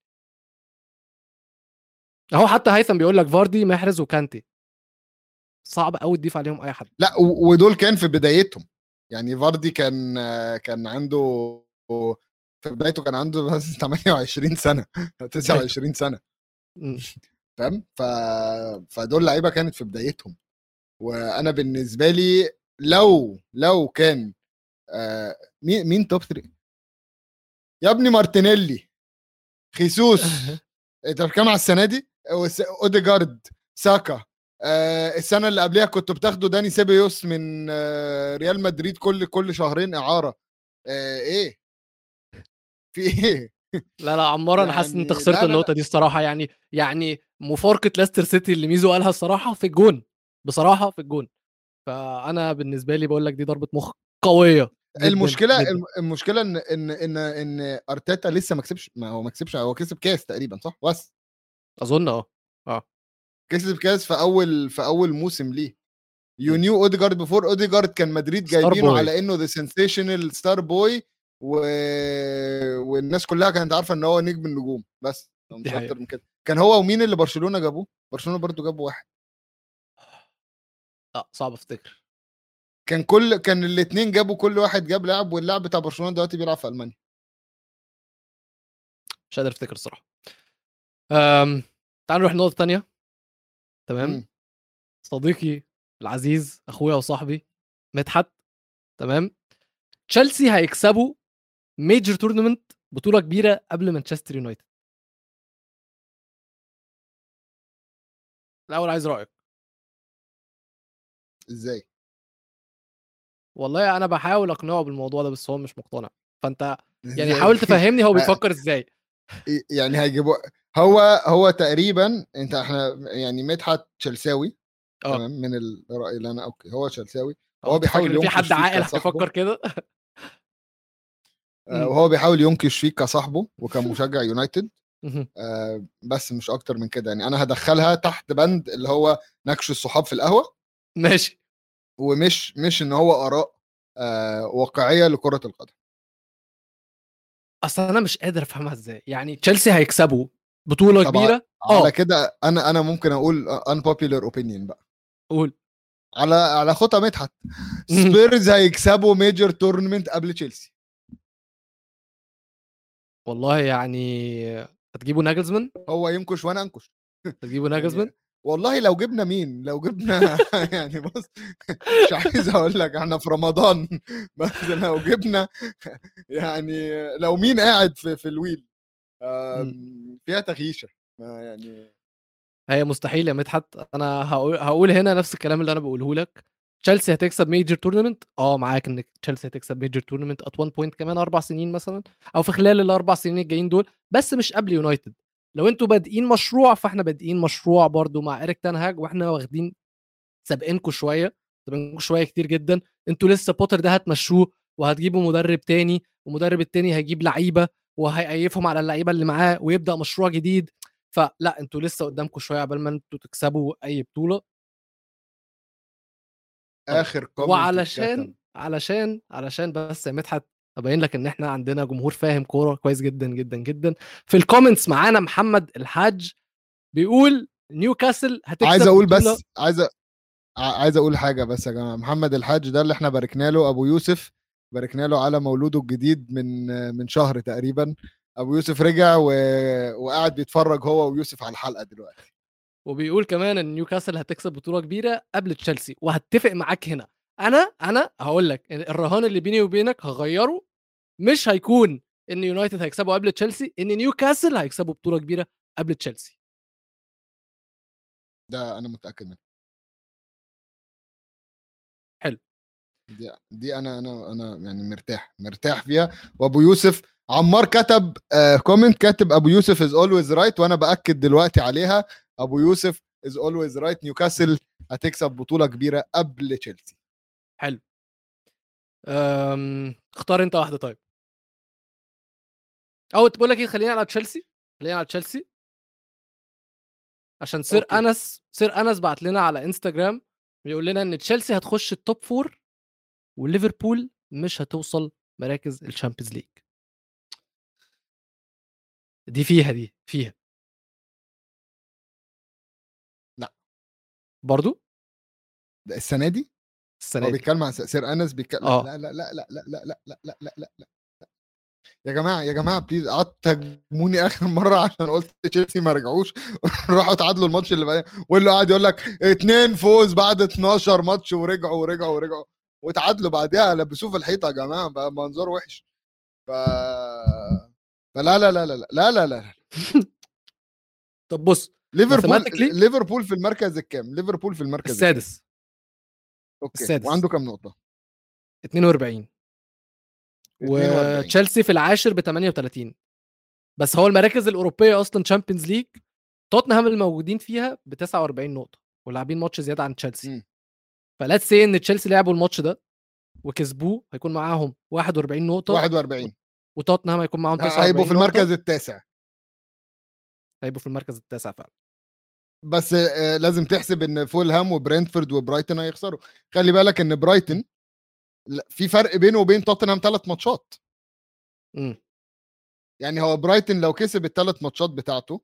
[SPEAKER 1] اهو حتى هيثم بيقول لك فاردي محرز وكانتي صعب قوي تضيف عليهم اي حد
[SPEAKER 2] لا و- ودول كان في بدايتهم يعني فاردي كان كان عنده في بدايته كان عنده بس 28 سنه 29 سنه
[SPEAKER 1] مم.
[SPEAKER 2] فاهم ف... فدول لعيبه كانت في بدايتهم وانا بالنسبه لي لو لو كان آه مين مين توب 3 يا ابني مارتينيلي خيسوس انت بتتكلم على السنه دي وس- اوديجارد ساكا آه السنه اللي قبلها كنتوا بتاخدوا داني سيبيوس من آه ريال مدريد كل كل شهرين اعاره آه ايه في ايه
[SPEAKER 1] لا لا عمار انا حاسس ان انت
[SPEAKER 2] يعني
[SPEAKER 1] خسرت
[SPEAKER 2] لا لا
[SPEAKER 1] النقطه
[SPEAKER 2] لا
[SPEAKER 1] دي الصراحه يعني يعني مفارقه لاستر سيتي اللي ميزو قالها الصراحه في الجون بصراحه في الجون فانا بالنسبه لي بقول لك دي ضربه مخ قويه جدا
[SPEAKER 2] المشكله
[SPEAKER 1] جدا
[SPEAKER 2] الم- المشكله ان ان ان ان ارتيتا لسه ما كسبش ما هو ما كسبش هو كسب كاس تقريبا صح بس
[SPEAKER 1] اظن اه اه
[SPEAKER 2] كسب كاس في اول في اول موسم ليه يو نيو اوديجارد بفور اوديجارد كان مدريد
[SPEAKER 1] Star
[SPEAKER 2] جايبينه
[SPEAKER 1] boy.
[SPEAKER 2] على انه ذا سنسيشنال ستار بوي و... والناس كلها كانت عارفه ان هو نجم النجوم بس مش
[SPEAKER 1] دي حقيقة.
[SPEAKER 2] اكتر من كده كان هو ومين اللي برشلونه جابوه برشلونه برضو جابوا واحد
[SPEAKER 1] لا صعب افتكر
[SPEAKER 2] كان كل كان الاثنين جابوا كل واحد جاب لاعب واللاعب بتاع برشلونه دلوقتي بيلعب في المانيا
[SPEAKER 1] مش قادر افتكر الصراحه أم... تعال نروح لنقطه تانية تمام
[SPEAKER 2] مم.
[SPEAKER 1] صديقي العزيز اخويا وصاحبي مدحت تمام تشيلسي هيكسبوا ميجر تورنمنت بطوله كبيره قبل مانشستر يونايتد الاول عايز رايك
[SPEAKER 2] ازاي
[SPEAKER 1] والله انا بحاول اقنعه بالموضوع ده بس هو مش مقتنع فانت يعني
[SPEAKER 2] إزاي؟
[SPEAKER 1] حاول تفهمني هو بيفكر ازاي
[SPEAKER 2] يعني هيجيبوا هو هو تقريبا انت احنا يعني مدحت تشيلساوي
[SPEAKER 1] اه
[SPEAKER 2] تمام من الراي اللي انا اوكي هو تشيلساوي
[SPEAKER 1] هو
[SPEAKER 2] هو
[SPEAKER 1] أنت فاكر
[SPEAKER 2] بيحاول
[SPEAKER 1] إن في
[SPEAKER 2] ينكش
[SPEAKER 1] حد
[SPEAKER 2] فيك
[SPEAKER 1] عاقل
[SPEAKER 2] كصاحبه.
[SPEAKER 1] هيفكر كده
[SPEAKER 2] آه، وهو بيحاول ينكش فيك كصاحبه وكمشجع يونايتد
[SPEAKER 1] مهم.
[SPEAKER 2] آه، بس مش اكتر من كده يعني انا هدخلها تحت بند اللي هو نكش الصحاب في القهوه
[SPEAKER 1] ماشي
[SPEAKER 2] ومش مش ان هو اراء آه، واقعيه لكره القدم
[SPEAKER 1] اصل انا مش قادر افهمها ازاي يعني تشيلسي هيكسبوا بطوله
[SPEAKER 2] طبعاً.
[SPEAKER 1] كبيره اه
[SPEAKER 2] على كده انا انا ممكن اقول unpopular opinion بقى
[SPEAKER 1] قول
[SPEAKER 2] على على خطى مدحت سبيرز هيكسبوا ميجر تورنمنت قبل تشيلسي
[SPEAKER 1] والله يعني هتجيبوا ناجلزمان
[SPEAKER 2] هو ينكش وانا انكش
[SPEAKER 1] هتجيبوا ناجلزمان
[SPEAKER 2] والله لو جبنا مين لو جبنا يعني بص مش عايز اقول لك احنا في رمضان بس لو جبنا يعني لو مين قاعد في في الويل آم، فيها تغييشه ما يعني
[SPEAKER 1] هي مستحيل يا مدحت انا هقول هقول هنا نفس الكلام اللي انا بقوله لك تشيلسي هتكسب ميجر تورنمنت اه معاك ان تشيلسي هتكسب ميجر تورنمنت ات 1 بوينت كمان اربع سنين مثلا او في خلال الاربع سنين الجايين دول بس مش قبل يونايتد لو انتوا بادئين مشروع فاحنا بادئين مشروع برضو مع اريك تنهاج واحنا واخدين سابقينكم شويه سابقينكم شويه كتير جدا انتوا لسه بوتر ده هتمشوه وهتجيبوا مدرب تاني والمدرب التاني هيجيب لعيبه وهيقيفهم على اللعيبه اللي معاه ويبدا مشروع جديد فلا انتوا لسه قدامكم شويه قبل ما انتوا تكسبوا اي بطوله طيب.
[SPEAKER 2] اخر comment
[SPEAKER 1] وعلشان
[SPEAKER 2] اتكتب.
[SPEAKER 1] علشان علشان بس يا مدحت ابين لك ان احنا عندنا جمهور فاهم كوره كويس جدا جدا جدا في الكومنتس معانا محمد الحاج بيقول نيوكاسل هتكسب
[SPEAKER 2] عايز اقول
[SPEAKER 1] بطولة-
[SPEAKER 2] بس عايز أ- ع- عايز اقول حاجه بس يا جماعه محمد الحاج ده اللي احنا باركنا له ابو يوسف باركنا له على مولوده الجديد من من شهر تقريبا ابو يوسف رجع و... وقاعد بيتفرج هو ويوسف على الحلقه دلوقتي
[SPEAKER 1] وبيقول كمان ان نيوكاسل هتكسب بطوله كبيره قبل تشيلسي وهتفق معاك هنا انا انا هقول لك إن الرهان اللي بيني وبينك هغيره مش هيكون ان يونايتد هيكسبوا قبل تشيلسي ان نيوكاسل هيكسبوا بطوله كبيره قبل تشيلسي
[SPEAKER 2] ده انا متاكد منه
[SPEAKER 1] حلو.
[SPEAKER 2] دي دي انا انا انا يعني مرتاح مرتاح فيها وابو يوسف عمار كتب كومنت كاتب ابو يوسف از اولويز رايت وانا باكد دلوقتي عليها ابو يوسف از اولويز رايت نيوكاسل هتكسب بطوله كبيره قبل تشيلسي
[SPEAKER 1] حلو أم... اختار انت واحده طيب او بقول لك ايه خلينا على تشيلسي خلينا على تشيلسي عشان سير
[SPEAKER 2] أوكي.
[SPEAKER 1] انس سير انس بعت لنا على انستجرام بيقول لنا ان تشيلسي هتخش التوب فور وليفربول مش هتوصل مراكز الشامبيونز ليج دي فيها دي فيها
[SPEAKER 2] لا.
[SPEAKER 1] برضو
[SPEAKER 2] ده السنه دي
[SPEAKER 1] السنه
[SPEAKER 2] هو
[SPEAKER 1] دي
[SPEAKER 2] بيتكلم عن سير انس بيتكلم
[SPEAKER 1] آه.
[SPEAKER 2] لا لا لا لا لا لا لا لا لا لا لا لا يا جماعه يا جماعه بليز قعدت تهاجموني اخر مره عشان قلت تشيلسي ما رجعوش راحوا تعادلوا الماتش اللي بعدين واللي قاعد يقول لك اتنين فوز بعد 12 ماتش ورجعوا ورجعوا ورجعوا وتعادلوا بعدها لبسوه في الحيطه يا جماعه بقى منظر وحش ف فلا لا لا لا لا لا لا لا
[SPEAKER 1] طب بص
[SPEAKER 2] ليفربول
[SPEAKER 1] Mathematically-
[SPEAKER 2] ليفربول في المركز الكام؟ ليفربول في المركز
[SPEAKER 1] السادس
[SPEAKER 2] الكام؟ اوكي
[SPEAKER 1] السادس.
[SPEAKER 2] وعنده كام نقطه؟
[SPEAKER 1] 42
[SPEAKER 2] 42.
[SPEAKER 1] وتشيلسي في العاشر ب 38 بس هو المراكز الاوروبيه اصلا تشامبيونز ليج توتنهام الموجودين فيها ب 49 نقطه ولاعبين ماتش زياده عن تشيلسي
[SPEAKER 2] مم.
[SPEAKER 1] فلاتس سي ان تشيلسي لعبوا الماتش ده وكسبوه هيكون معاهم 41 نقطه
[SPEAKER 2] 41
[SPEAKER 1] وتوتنهام هيكون معاهم 49
[SPEAKER 2] هيبقوا في
[SPEAKER 1] نقطة.
[SPEAKER 2] المركز التاسع
[SPEAKER 1] هيبقوا في المركز التاسع فعلا
[SPEAKER 2] بس آه، لازم تحسب ان فولهام وبرنتفورد وبرايتون هيخسروا خلي بالك ان برايتون لا، في فرق بينه وبين توتنهام ثلاث ماتشات
[SPEAKER 1] امم
[SPEAKER 2] يعني هو برايتون لو كسب الثلاث ماتشات بتاعته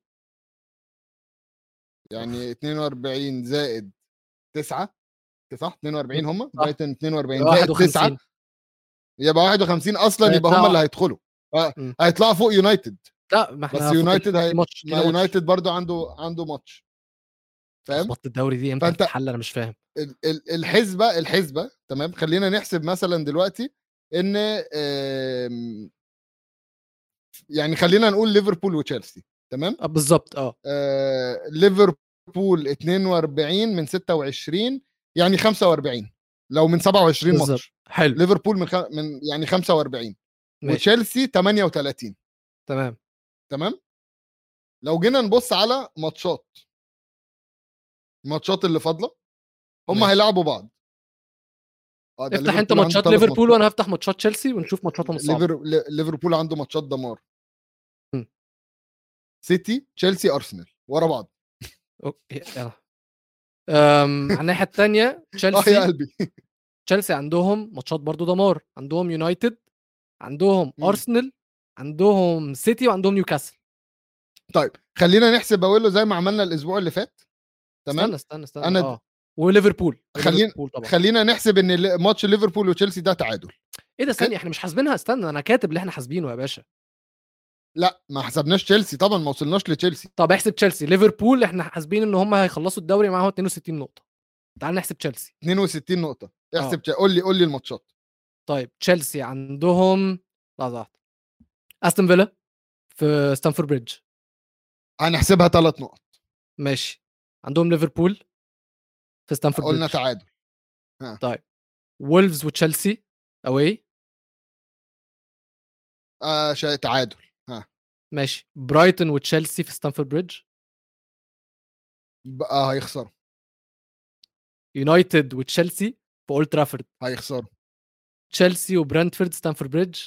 [SPEAKER 2] يعني 42 زائد 9 صح 42 هم برايتون 42 زائد 9
[SPEAKER 1] 51
[SPEAKER 2] يبقى 51 اصلا يبقى هم
[SPEAKER 1] هيطلعوا-
[SPEAKER 2] اللي هيدخلوا آه،
[SPEAKER 1] مم.
[SPEAKER 2] هيطلعوا فوق يونايتد
[SPEAKER 1] لا ما احنا
[SPEAKER 2] بس
[SPEAKER 1] فاضل
[SPEAKER 2] يونايتد هي...
[SPEAKER 1] في ماتش
[SPEAKER 2] ما
[SPEAKER 1] لينا ماتش.
[SPEAKER 2] يونايتد برضو عنده عنده ماتش فاهم
[SPEAKER 1] لخبطة الدوري دي امتى
[SPEAKER 2] فأنت-
[SPEAKER 1] هتتحل انا مش فاهم
[SPEAKER 2] ال- ال- الحسبه الحسبه تمام خلينا نحسب مثلا دلوقتي ان آم، يعني خلينا نقول ليفربول وتشيلسي تمام
[SPEAKER 1] آه، بالظبط اه
[SPEAKER 2] آه ليفربول 42 من 26 يعني 45 لو من 27
[SPEAKER 1] بالظبط
[SPEAKER 2] ماتش
[SPEAKER 1] حلو
[SPEAKER 2] ليفربول من خ... من يعني 45
[SPEAKER 1] ماشي
[SPEAKER 2] وتشيلسي 38
[SPEAKER 1] تمام
[SPEAKER 2] تمام لو جينا نبص على ماتشات الماتشات اللي فاضله هم
[SPEAKER 1] ماشي.
[SPEAKER 2] هيلعبوا بعض آه، ده
[SPEAKER 1] افتح انت
[SPEAKER 2] ليفربول عنده
[SPEAKER 1] ماتشات
[SPEAKER 2] تلات
[SPEAKER 1] ليفربول وانا هفتح ماتشات تشيلسي ونشوف ماتشاتهم الصعبه
[SPEAKER 2] ليفر... لي- ليفربول عنده ماتشات دمار
[SPEAKER 1] م.
[SPEAKER 2] سيتي تشيلسي ارسنال ورا بعض
[SPEAKER 1] اوكي آه. أم، على الناحيه الثانيه
[SPEAKER 2] اه يا
[SPEAKER 1] تشيلسي
[SPEAKER 2] قلبي
[SPEAKER 1] تشيلسي عندهم ماتشات برضو دمار عندهم يونايتد عندهم
[SPEAKER 2] مم.
[SPEAKER 1] ارسنال عندهم سيتي وعندهم نيوكاسل
[SPEAKER 2] طيب خلينا نحسب اقول زي ما عملنا الاسبوع اللي فات
[SPEAKER 1] استنى
[SPEAKER 2] تمام
[SPEAKER 1] استنى استنى
[SPEAKER 2] أنا د-
[SPEAKER 1] اه وليفربول
[SPEAKER 2] خلينا-
[SPEAKER 1] وليفربول طبعا
[SPEAKER 2] خلينا نحسب ان ل- ماتش ليفربول وتشيلسي ده تعادل
[SPEAKER 1] ايه ده ثانيه احنا مش حاسبينها استنى انا كاتب اللي احنا حاسبينه يا باشا
[SPEAKER 2] لا ما حسبناش تشيلسي طبعا ما وصلناش لتشيلسي
[SPEAKER 1] طب احسب تشيلسي ليفربول احنا حاسبين ان هم هيخلصوا الدوري معاهم 62 نقطه تعال نحسب تشيلسي
[SPEAKER 2] 62 نقطه
[SPEAKER 1] آه.
[SPEAKER 2] احسب تش- قول لي قول لي الماتشات
[SPEAKER 1] طيب تشيلسي عندهم لحظه واحده استون فيلا في ستانفورد بريدج
[SPEAKER 2] هنحسبها ثلاث نقط
[SPEAKER 1] ماشي عندهم ليفربول في ستانفورد
[SPEAKER 2] قلنا
[SPEAKER 1] بريدج
[SPEAKER 2] تعادل
[SPEAKER 1] وولفز وتشيلسي اواي
[SPEAKER 2] آه شا... تعادل
[SPEAKER 1] ماشي برايتون وتشيلسي في ستانفورد بريدج
[SPEAKER 2] بقى هيخسروا
[SPEAKER 1] يونايتد وتشيلسي في اولد ترافورد
[SPEAKER 2] هيخسروا
[SPEAKER 1] تشيلسي وبرنتفورد ستانفورد بريدج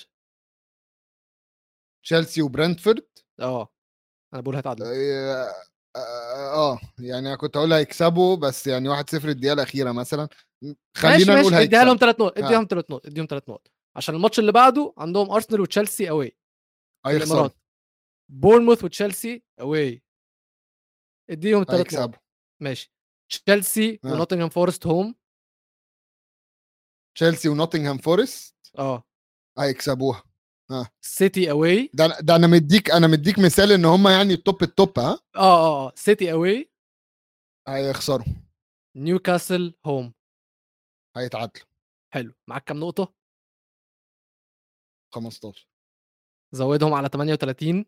[SPEAKER 2] تشيلسي وبرنتفورد
[SPEAKER 1] اه انا بقول هيتعادلوا
[SPEAKER 2] اه آه، آه، يعني انا كنت اقول هيكسبوا بس يعني 1-0 الدقيقه الاخيره مثلا خلينا
[SPEAKER 1] ماشي
[SPEAKER 2] نقول
[SPEAKER 1] ماشي اديها لهم
[SPEAKER 2] هيكسبوا
[SPEAKER 1] ثلاث نقط
[SPEAKER 2] آه.
[SPEAKER 1] اديهم ثلاث نقط اديهم ثلاث نقط عشان الماتش اللي بعده عندهم ارسنال وتشيلسي اواي في
[SPEAKER 2] هيخسروا
[SPEAKER 1] الامارات بورنموث وتشيلسي اواي اديهم ثلاث نقط
[SPEAKER 2] هيكسبوا
[SPEAKER 1] ماشي تشيلسي
[SPEAKER 2] آه.
[SPEAKER 1] ونوتنغهام فورست هوم
[SPEAKER 2] تشيلسي ونوتنغهام فورست
[SPEAKER 1] اه
[SPEAKER 2] هيكسبوها
[SPEAKER 1] سيتي اواي
[SPEAKER 2] ده ده انا مديك انا مديك مثال ان هم يعني التوب التوب ها
[SPEAKER 1] اه اه اه سيتي اواي
[SPEAKER 2] هيخسروا
[SPEAKER 1] نيوكاسل هوم
[SPEAKER 2] هيتعادلوا
[SPEAKER 1] حلو معاك كام نقطه
[SPEAKER 2] 15
[SPEAKER 1] زودهم على 38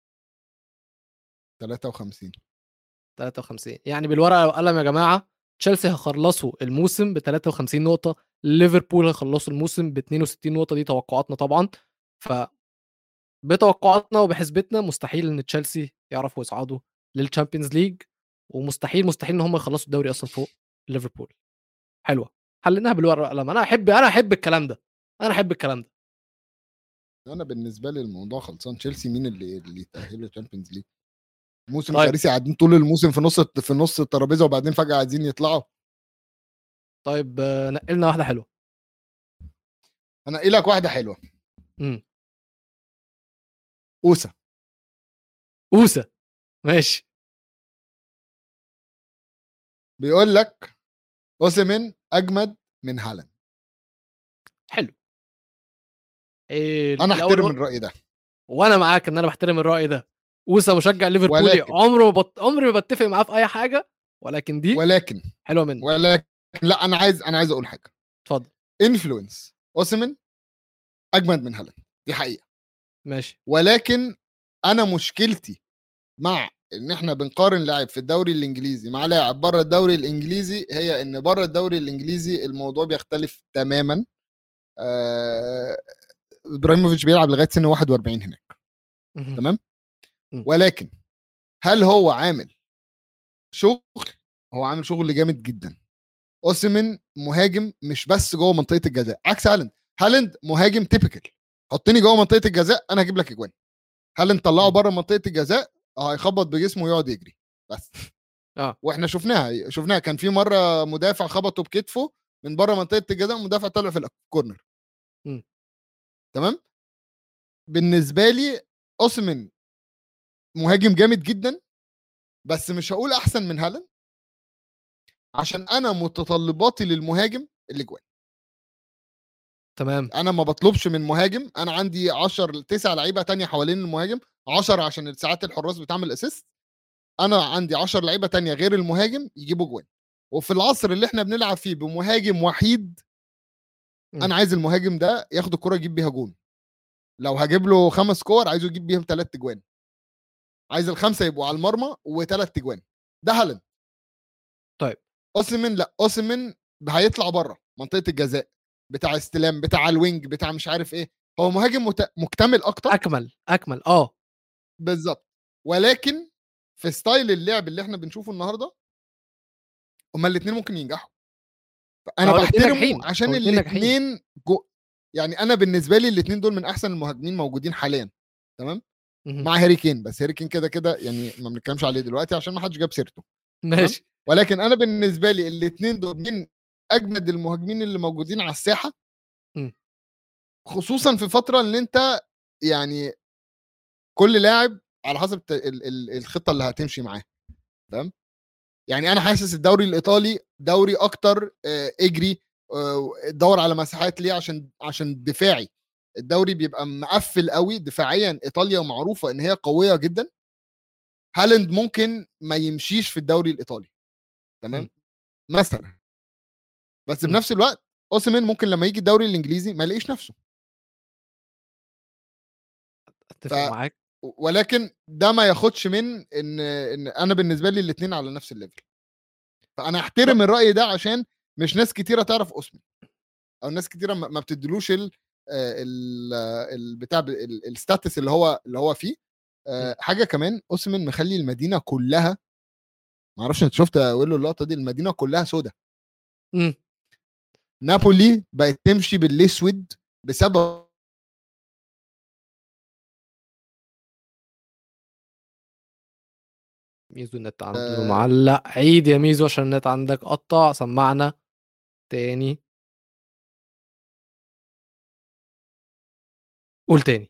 [SPEAKER 2] 53
[SPEAKER 1] 53 يعني بالورقه والقلم يا جماعه تشيلسي هيخلصوا الموسم ب 53 نقطه ليفربول هيخلصوا الموسم ب 62 نقطه دي توقعاتنا طبعا ف بتوقعاتنا وبحسبتنا مستحيل ان تشيلسي يعرفوا يصعدوا للتشامبيونز ليج ومستحيل مستحيل ان هم يخلصوا الدوري اصلا فوق ليفربول حلوه حليناها بالورقه والقلم انا احب انا احب الكلام ده انا احب الكلام ده
[SPEAKER 2] انا بالنسبه لي الموضوع خلصان تشيلسي مين اللي اللي يتاهل للتشامبيونز ليج موسم
[SPEAKER 1] طيب.
[SPEAKER 2] الفارسي قاعدين طول الموسم في نص في نص الترابيزه وبعدين فجاه عايزين يطلعوا
[SPEAKER 1] طيب آه، نقلنا واحده حلوه
[SPEAKER 2] انا ايه لك واحده حلوه
[SPEAKER 1] امم
[SPEAKER 2] اوسا
[SPEAKER 1] اوسا ماشي
[SPEAKER 2] بيقول لك اوسيمين اجمد من هالاند
[SPEAKER 1] حلو إيه
[SPEAKER 2] انا
[SPEAKER 1] الأول
[SPEAKER 2] احترم
[SPEAKER 1] قول-
[SPEAKER 2] الراي ده
[SPEAKER 1] وانا معاك ان انا بحترم الراي ده اوسا مشجع ليفربولي
[SPEAKER 2] ولكن-
[SPEAKER 1] عمره ما بط... عمري ما بتفق معاه في اي حاجه ولكن دي
[SPEAKER 2] ولكن
[SPEAKER 1] حلوه منه
[SPEAKER 2] ولكن لا انا عايز انا عايز اقول حاجه
[SPEAKER 1] اتفضل
[SPEAKER 2] انفلونس اوسيمين اجمد من هالاند دي حقيقه
[SPEAKER 1] ماشي
[SPEAKER 2] ولكن انا مشكلتي مع ان احنا بنقارن لاعب في الدوري الانجليزي مع لاعب بره الدوري الانجليزي هي ان بره الدوري الانجليزي الموضوع بيختلف تماما آه، ابراهيموفيتش بيلعب لغايه سن 41 هناك
[SPEAKER 1] مهم.
[SPEAKER 2] تمام
[SPEAKER 1] إمم.
[SPEAKER 2] ولكن هل هو عامل شغل هو عامل شغل جامد جدا اوسيمن مهاجم مش بس جوه منطقه الجزاء عكس هالاند هالاند مهاجم تيبيكال حطني جوه منطقه الجزاء انا هجيب لك اجوان هالاند طلعه
[SPEAKER 1] إمم.
[SPEAKER 2] بره منطقه الجزاء اه هيخبط بجسمه ويقعد يجري بس
[SPEAKER 1] آه.
[SPEAKER 2] واحنا شفناها شفناها كان في مره مدافع خبطه بكتفه من بره منطقه الجزاء المدافع طلع في الكورنر
[SPEAKER 1] إمم.
[SPEAKER 2] تمام بالنسبه لي اوسمن مهاجم جامد جدا بس مش هقول احسن من هالاند عشان انا متطلباتي للمهاجم الاجوان
[SPEAKER 1] تمام
[SPEAKER 2] انا ما بطلبش من مهاجم انا عندي 10 9 لعيبه تانية حوالين المهاجم 10 عشان ساعات الحراس بتعمل اسيست انا عندي 10 لعيبه تانية غير المهاجم يجيبوا جوان وفي العصر اللي احنا بنلعب فيه بمهاجم وحيد
[SPEAKER 1] إمم.
[SPEAKER 2] انا عايز المهاجم ده ياخد الكره يجيب بيها جون لو هجيب له خمس كور عايزه يجيب بيهم ثلاث اجوان عايز الخمسه يبقوا على المرمى وثلاث اجوان ده هالاند
[SPEAKER 1] طيب.
[SPEAKER 2] اوسمن لا اوسمن هيطلع بره منطقه الجزاء بتاع استلام بتاع الوينج بتاع مش عارف ايه هو مهاجم مت... مكتمل اكتر
[SPEAKER 1] اكمل اكمل اه
[SPEAKER 2] بالظبط ولكن في ستايل اللعب اللي احنا بنشوفه النهارده هما الاثنين ممكن ينجحوا انا
[SPEAKER 1] هو الاتنين ناجحين،
[SPEAKER 2] بحترمه عشان
[SPEAKER 1] هو الاتنين ناجحين.
[SPEAKER 2] الاثنين جو يعني انا بالنسبه لي الاثنين دول من احسن المهاجمين موجودين حاليا تمام
[SPEAKER 1] مهم.
[SPEAKER 2] مع هاري كين بس هاري كين كده كده يعني ما بنتكلمش عليه دلوقتي عشان ما حدش جاب سيرته
[SPEAKER 1] ماشي
[SPEAKER 2] ولكن انا بالنسبه لي الاثنين دول من اجمد المهاجمين اللي موجودين على الساحه
[SPEAKER 1] مم.
[SPEAKER 2] خصوصا في فتره ان انت يعني كل لاعب على حسب الت- ال- ال- الخطه اللي هتمشي معاه تمام يعني انا حاسس الدوري الايطالي دوري اكتر آه، اجري آه، دور على مساحات ليه عشان عشان دفاعي الدوري بيبقى مقفل قوي دفاعيا ايطاليا معروفه ان هي قويه جدا هالاند ممكن ما يمشيش في الدوري الايطالي تمام
[SPEAKER 1] مم.
[SPEAKER 2] مثلا بس
[SPEAKER 1] مم.
[SPEAKER 2] بنفس الوقت اوسيمين ممكن لما يجي الدوري الانجليزي ما يلاقيش نفسه
[SPEAKER 1] اتفق
[SPEAKER 2] ف-
[SPEAKER 1] معاك
[SPEAKER 2] ولكن ده ما ياخدش من ان ان انا بالنسبه لي الاثنين على نفس الليفل فانا احترم الراي ده عشان مش ناس كتيره تعرف اوسمن او ناس كتيره ما ما بتدلوش ال آه، ال آه، البتاع ب- ال- الستاتس اللي هو اللي هو فيه آه، حاجه كمان اوسمن مخلي المدينه كلها ما اعرفش انت شفت ويلو اللقطه دي المدينه كلها سودة
[SPEAKER 1] مم.
[SPEAKER 2] نابولي بقت تمشي بالاسود بسبب
[SPEAKER 1] ميزو النت عنده
[SPEAKER 2] آه.
[SPEAKER 1] معلق عيد يا ميزو عشان النت عندك قطع سمعنا تاني قول تاني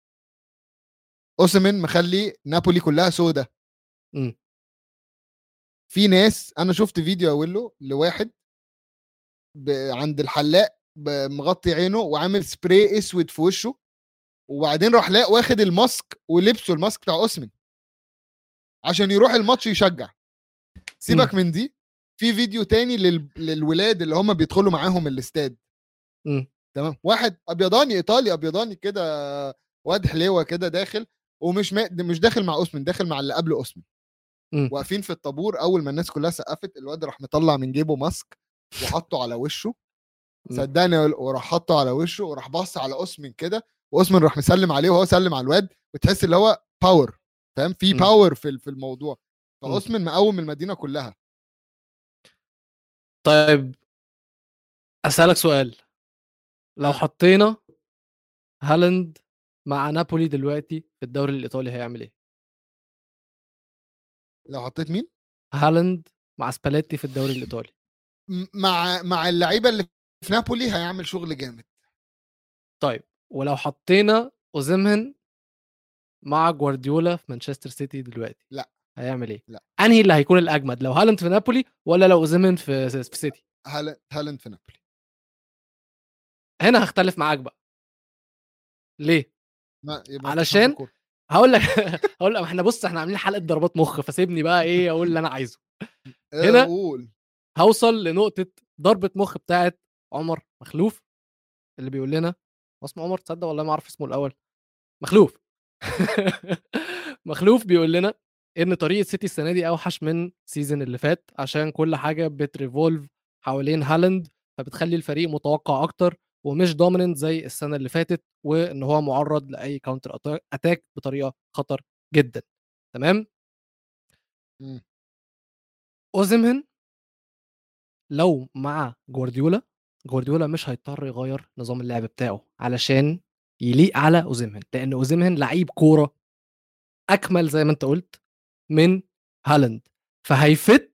[SPEAKER 2] اوسمن مخلي نابولي كلها سودة
[SPEAKER 1] مم.
[SPEAKER 2] في ناس انا شفت فيديو اقول له لواحد ب... عند الحلاق ب- مغطي عينه وعامل سبراي اسود في وشه وبعدين راح لاق واخد الماسك ولبسه الماسك بتاع اوسمن عشان يروح الماتش يشجع سيبك من دي في فيديو تاني لل... للولاد اللي هم بيدخلوا معاهم الاستاد
[SPEAKER 1] مم.
[SPEAKER 2] تمام واحد ابيضاني ايطالي ابيضاني كده واد حليوه كده داخل ومش ما... مش داخل مع اوسمن داخل مع اللي قبل اوسمن
[SPEAKER 1] مم.
[SPEAKER 2] واقفين في الطابور اول ما الناس كلها سقفت الواد راح مطلع من جيبه ماسك وحطه على وشه
[SPEAKER 1] مم.
[SPEAKER 2] صدقني وراح حطه على وشه وراح بص على اوسمن كده واوسمن راح مسلم عليه وهو سلم على الواد وتحس اللي هو باور فاهم في
[SPEAKER 1] مم.
[SPEAKER 2] باور في ال- في الموضوع
[SPEAKER 1] مم.
[SPEAKER 2] فاوسمن مقوم المدينه كلها
[SPEAKER 1] طيب اسالك سؤال لو
[SPEAKER 2] آه.
[SPEAKER 1] حطينا هالاند مع نابولي دلوقتي في الدوري الايطالي هيعمل ايه
[SPEAKER 2] لو حطيت مين
[SPEAKER 1] هالاند مع سباليتي في الدوري الايطالي
[SPEAKER 2] م- مع مع اللعيبه اللي في نابولي هيعمل شغل جامد
[SPEAKER 1] طيب ولو حطينا اوزيمهن مع جوارديولا في مانشستر سيتي دلوقتي
[SPEAKER 2] لا.
[SPEAKER 1] هيعمل ايه
[SPEAKER 2] لا.
[SPEAKER 1] انهي اللي هيكون الاجمد لو هالاند في نابولي ولا لو اوزيمهن في في سيتي
[SPEAKER 2] هالاند هالاند في نابولي
[SPEAKER 1] هنا هختلف معاك بقى ليه
[SPEAKER 2] ما يبقى
[SPEAKER 1] علشان-
[SPEAKER 2] أنت فاهم الكورة.
[SPEAKER 1] هقول لك هقول لك احنا بص احنا عاملين حلقه ضربات مخ فسيبني بقى ايه اقول اللي انا عايزه
[SPEAKER 2] إيه،
[SPEAKER 1] هنا-
[SPEAKER 2] قول
[SPEAKER 1] هوصل لنقطه ضربه مخ بتاعه عمر مخلوف اللي بيقول لنا هو اسمه عمر تصدق والله ما اعرف اسمه الاول مخلوف مخلوف بيقول لنا ان طريقه سيتي السنه دي اوحش من سيزون اللي فات عشان كل حاجه بتريفولف حوالين هالاند فبتخلي الفريق متوقع اكتر ومش دوميننت زي السنه اللي فاتت وان هو معرض لاي كاونتر اتاك بطريقه خطر جدا تمام
[SPEAKER 2] إمم.
[SPEAKER 1] اوزيمهن لو مع جوارديولا جوارديولا مش هيضطر يغير نظام اللعب بتاعه علشان يليق على اوزيمهن لان اوزيمهن لعيب كوره اكمل زي ما انت قلت من هالاند فهيفت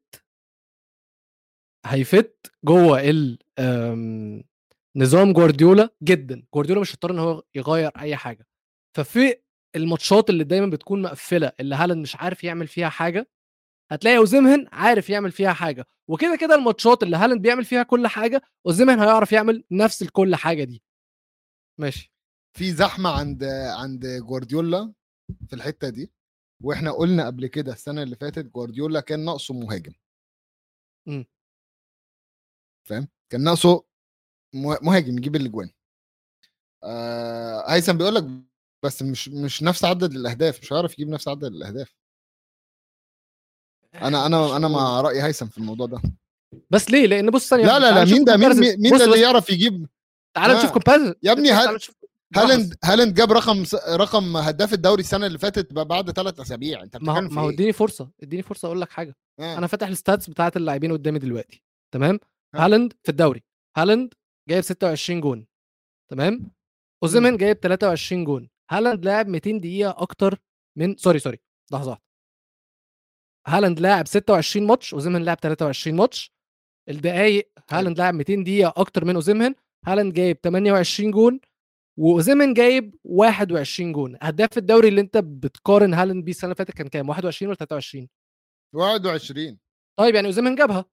[SPEAKER 1] هيفت جوه ال آمم، نظام جوارديولا جدا جوارديولا مش هيضطر ان هو يغير اي حاجه ففي الماتشات اللي دايما بتكون مقفله اللي هالاند مش عارف يعمل فيها حاجه هتلاقي اوزيمهن عارف يعمل فيها حاجه وكده كده الماتشات اللي هالاند بيعمل فيها كل حاجه اوزيمهن هيعرف يعمل نفس كل حاجه دي ماشي
[SPEAKER 2] في زحمه عند عند جوارديولا في الحته دي واحنا قلنا قبل كده السنه اللي فاتت جوارديولا كان ناقصه مهاجم
[SPEAKER 1] إمم.
[SPEAKER 2] فاهم كان ناقصه مه- مهاجم يجيب الاجوان آه هيثم بيقول لك بس مش مش نفس عدد الاهداف مش هيعرف يجيب نفس عدد الاهداف انا انا انا مع راي هيثم في الموضوع ده
[SPEAKER 1] بس ليه لان بص ثانيه
[SPEAKER 2] لا لا لا
[SPEAKER 1] تعال نشوف
[SPEAKER 2] مين ده مين
[SPEAKER 1] comparison.
[SPEAKER 2] مين مين
[SPEAKER 1] بص
[SPEAKER 2] ده اللي
[SPEAKER 1] بص
[SPEAKER 2] يعرف يجيب
[SPEAKER 1] تعال
[SPEAKER 2] آه.
[SPEAKER 1] نشوف كومباريزن
[SPEAKER 2] يا ابني هل-
[SPEAKER 1] تعال نشوف
[SPEAKER 2] هالاند هالاند جاب رقم رقم هداف الدوري السنه اللي فاتت بعد ثلاث اسابيع انت
[SPEAKER 1] ما هو
[SPEAKER 2] بتتكلم في
[SPEAKER 1] ما هو
[SPEAKER 2] ايه؟
[SPEAKER 1] اديني فرصه اديني فرصه اقول لك حاجه
[SPEAKER 2] آه.
[SPEAKER 1] انا فاتح الستاتس بتاعت اللاعبين قدامي دلوقتي تمام
[SPEAKER 2] ها.
[SPEAKER 1] هالاند في الدوري هالاند جايب 26 جون تمام اوزيمن جايب 23 جون هالاند لاعب 200 دقيقه اكتر من سوري سوري لحظه واحده هالاند لاعب 26 ماتش اوزيمن لاعب 23 ماتش الدقايق هالاند لاعب 200 دقيقه اكتر من اوزيمن هالاند جايب 28 جون واوزيمن جايب 21 جون هداف الدوري اللي انت بتقارن هالاند بيه السنه اللي فاتت كان كام 21 ولا 23
[SPEAKER 2] 21
[SPEAKER 1] طيب يعني اوزيمن جابها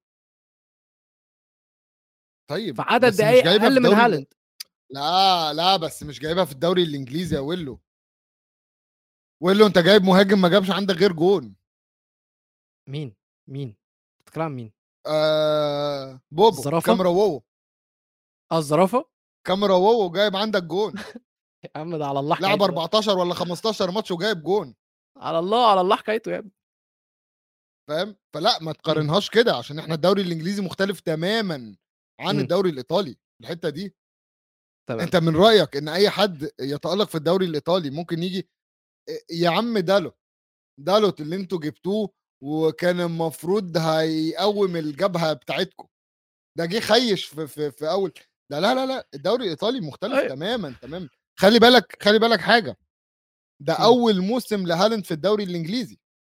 [SPEAKER 2] طيب
[SPEAKER 1] فعدد
[SPEAKER 2] بس مش
[SPEAKER 1] دقايق
[SPEAKER 2] جايبها في
[SPEAKER 1] اقل من
[SPEAKER 2] الدوري-
[SPEAKER 1] هالاند
[SPEAKER 2] لا لا بس مش جايبها في الدوري الانجليزي يا ويلو ويلو انت جايب مهاجم ما جابش عندك غير جون
[SPEAKER 1] مين مين بتتكلم عن مين
[SPEAKER 2] آه بوبو
[SPEAKER 1] الزرافة؟
[SPEAKER 2] كاميرا ووو
[SPEAKER 1] اه الزرافه
[SPEAKER 2] كاميرا ووو جايب عندك جون
[SPEAKER 1] يا عم ده على الله
[SPEAKER 2] لعب
[SPEAKER 1] حكايته
[SPEAKER 2] 14 ولا 15 ماتش وجايب جون
[SPEAKER 1] على الله على الله حكايته يا ابني
[SPEAKER 2] فاهم فلا ما تقارنهاش كده عشان احنا الدوري الانجليزي مختلف تماما عن
[SPEAKER 1] مم.
[SPEAKER 2] الدوري الايطالي الحته دي
[SPEAKER 1] تمام
[SPEAKER 2] انت من رايك ان اي حد يتالق في الدوري الايطالي ممكن يجي يا عم دالو دالوت اللي انتوا جبتوه وكان المفروض هيقوم الجبهه بتاعتكم ده جه خيش في, في, في اول ده لا لا لا الدوري الايطالي مختلف
[SPEAKER 1] أيوة.
[SPEAKER 2] تماما تماما خلي بالك خلي بالك حاجه ده
[SPEAKER 1] مم.
[SPEAKER 2] اول موسم لهالاند في الدوري الانجليزي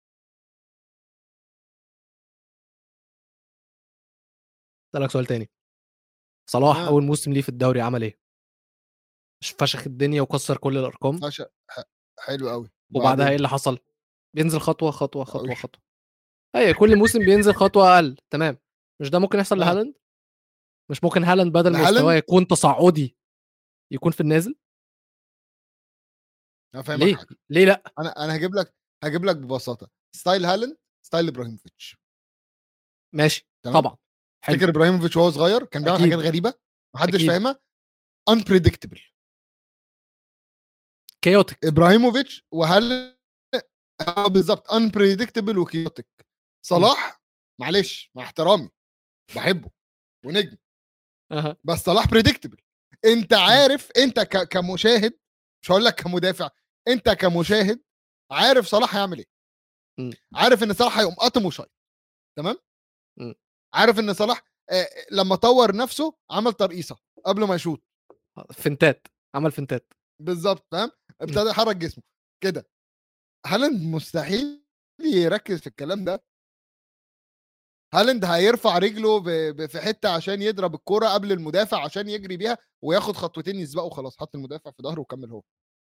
[SPEAKER 1] اسالك سؤال تاني صلاح
[SPEAKER 2] آه.
[SPEAKER 1] اول موسم ليه في الدوري عمل ايه مش فشخ الدنيا وكسر كل الارقام
[SPEAKER 2] فش... ح- حلو قوي
[SPEAKER 1] وبعدها ايه اللي حصل بينزل خطوه خطوه خطوه خطوه اي كل موسم بينزل خطوه اقل تمام مش ده ممكن يحصل
[SPEAKER 2] آه.
[SPEAKER 1] لهالاند مش ممكن هالاند بدل
[SPEAKER 2] لهالاند؟
[SPEAKER 1] مستواه يكون تصاعدي يكون في النازل
[SPEAKER 2] انا فاهمك
[SPEAKER 1] ليه
[SPEAKER 2] حاجه
[SPEAKER 1] ليه لا
[SPEAKER 2] انا انا هجيب لك هجيب لك ببساطه ستايل هالاند ستايل ابراهيموفيتش
[SPEAKER 1] ماشي
[SPEAKER 2] تمام.
[SPEAKER 1] طبعا حلو.
[SPEAKER 2] فاكر ابراهيموفيتش وهو صغير كان بيعمل
[SPEAKER 1] أكيد.
[SPEAKER 2] حاجات غريبه محدش
[SPEAKER 1] أكيد.
[SPEAKER 2] فاهمها unpredictable
[SPEAKER 1] كيوتك
[SPEAKER 2] ابراهيموفيتش وهل آه بالظبط unpredictable وكيوتك صلاح معلش مع احترامي بحبه ونجم
[SPEAKER 1] اها
[SPEAKER 2] بس صلاح بريدكتبل انت عارف انت ك- كمشاهد مش هقول لك كمدافع انت كمشاهد عارف صلاح هيعمل ايه
[SPEAKER 1] مم.
[SPEAKER 2] عارف ان صلاح هيقوم قاطم وشايط تمام
[SPEAKER 1] مم.
[SPEAKER 2] عارف ان صلاح آه، لما طور نفسه عمل ترقيصه قبل ما يشوط
[SPEAKER 1] فنتات عمل فنتات
[SPEAKER 2] بالظبط فاهم ابتدى يحرك جسمه كده هالاند مستحيل يركز في الكلام ده هالاند هيرفع رجله ب- ب- في حته عشان يضرب الكرة قبل المدافع عشان يجري بيها وياخد خطوتين يسبقه خلاص حط المدافع في ظهره وكمل هو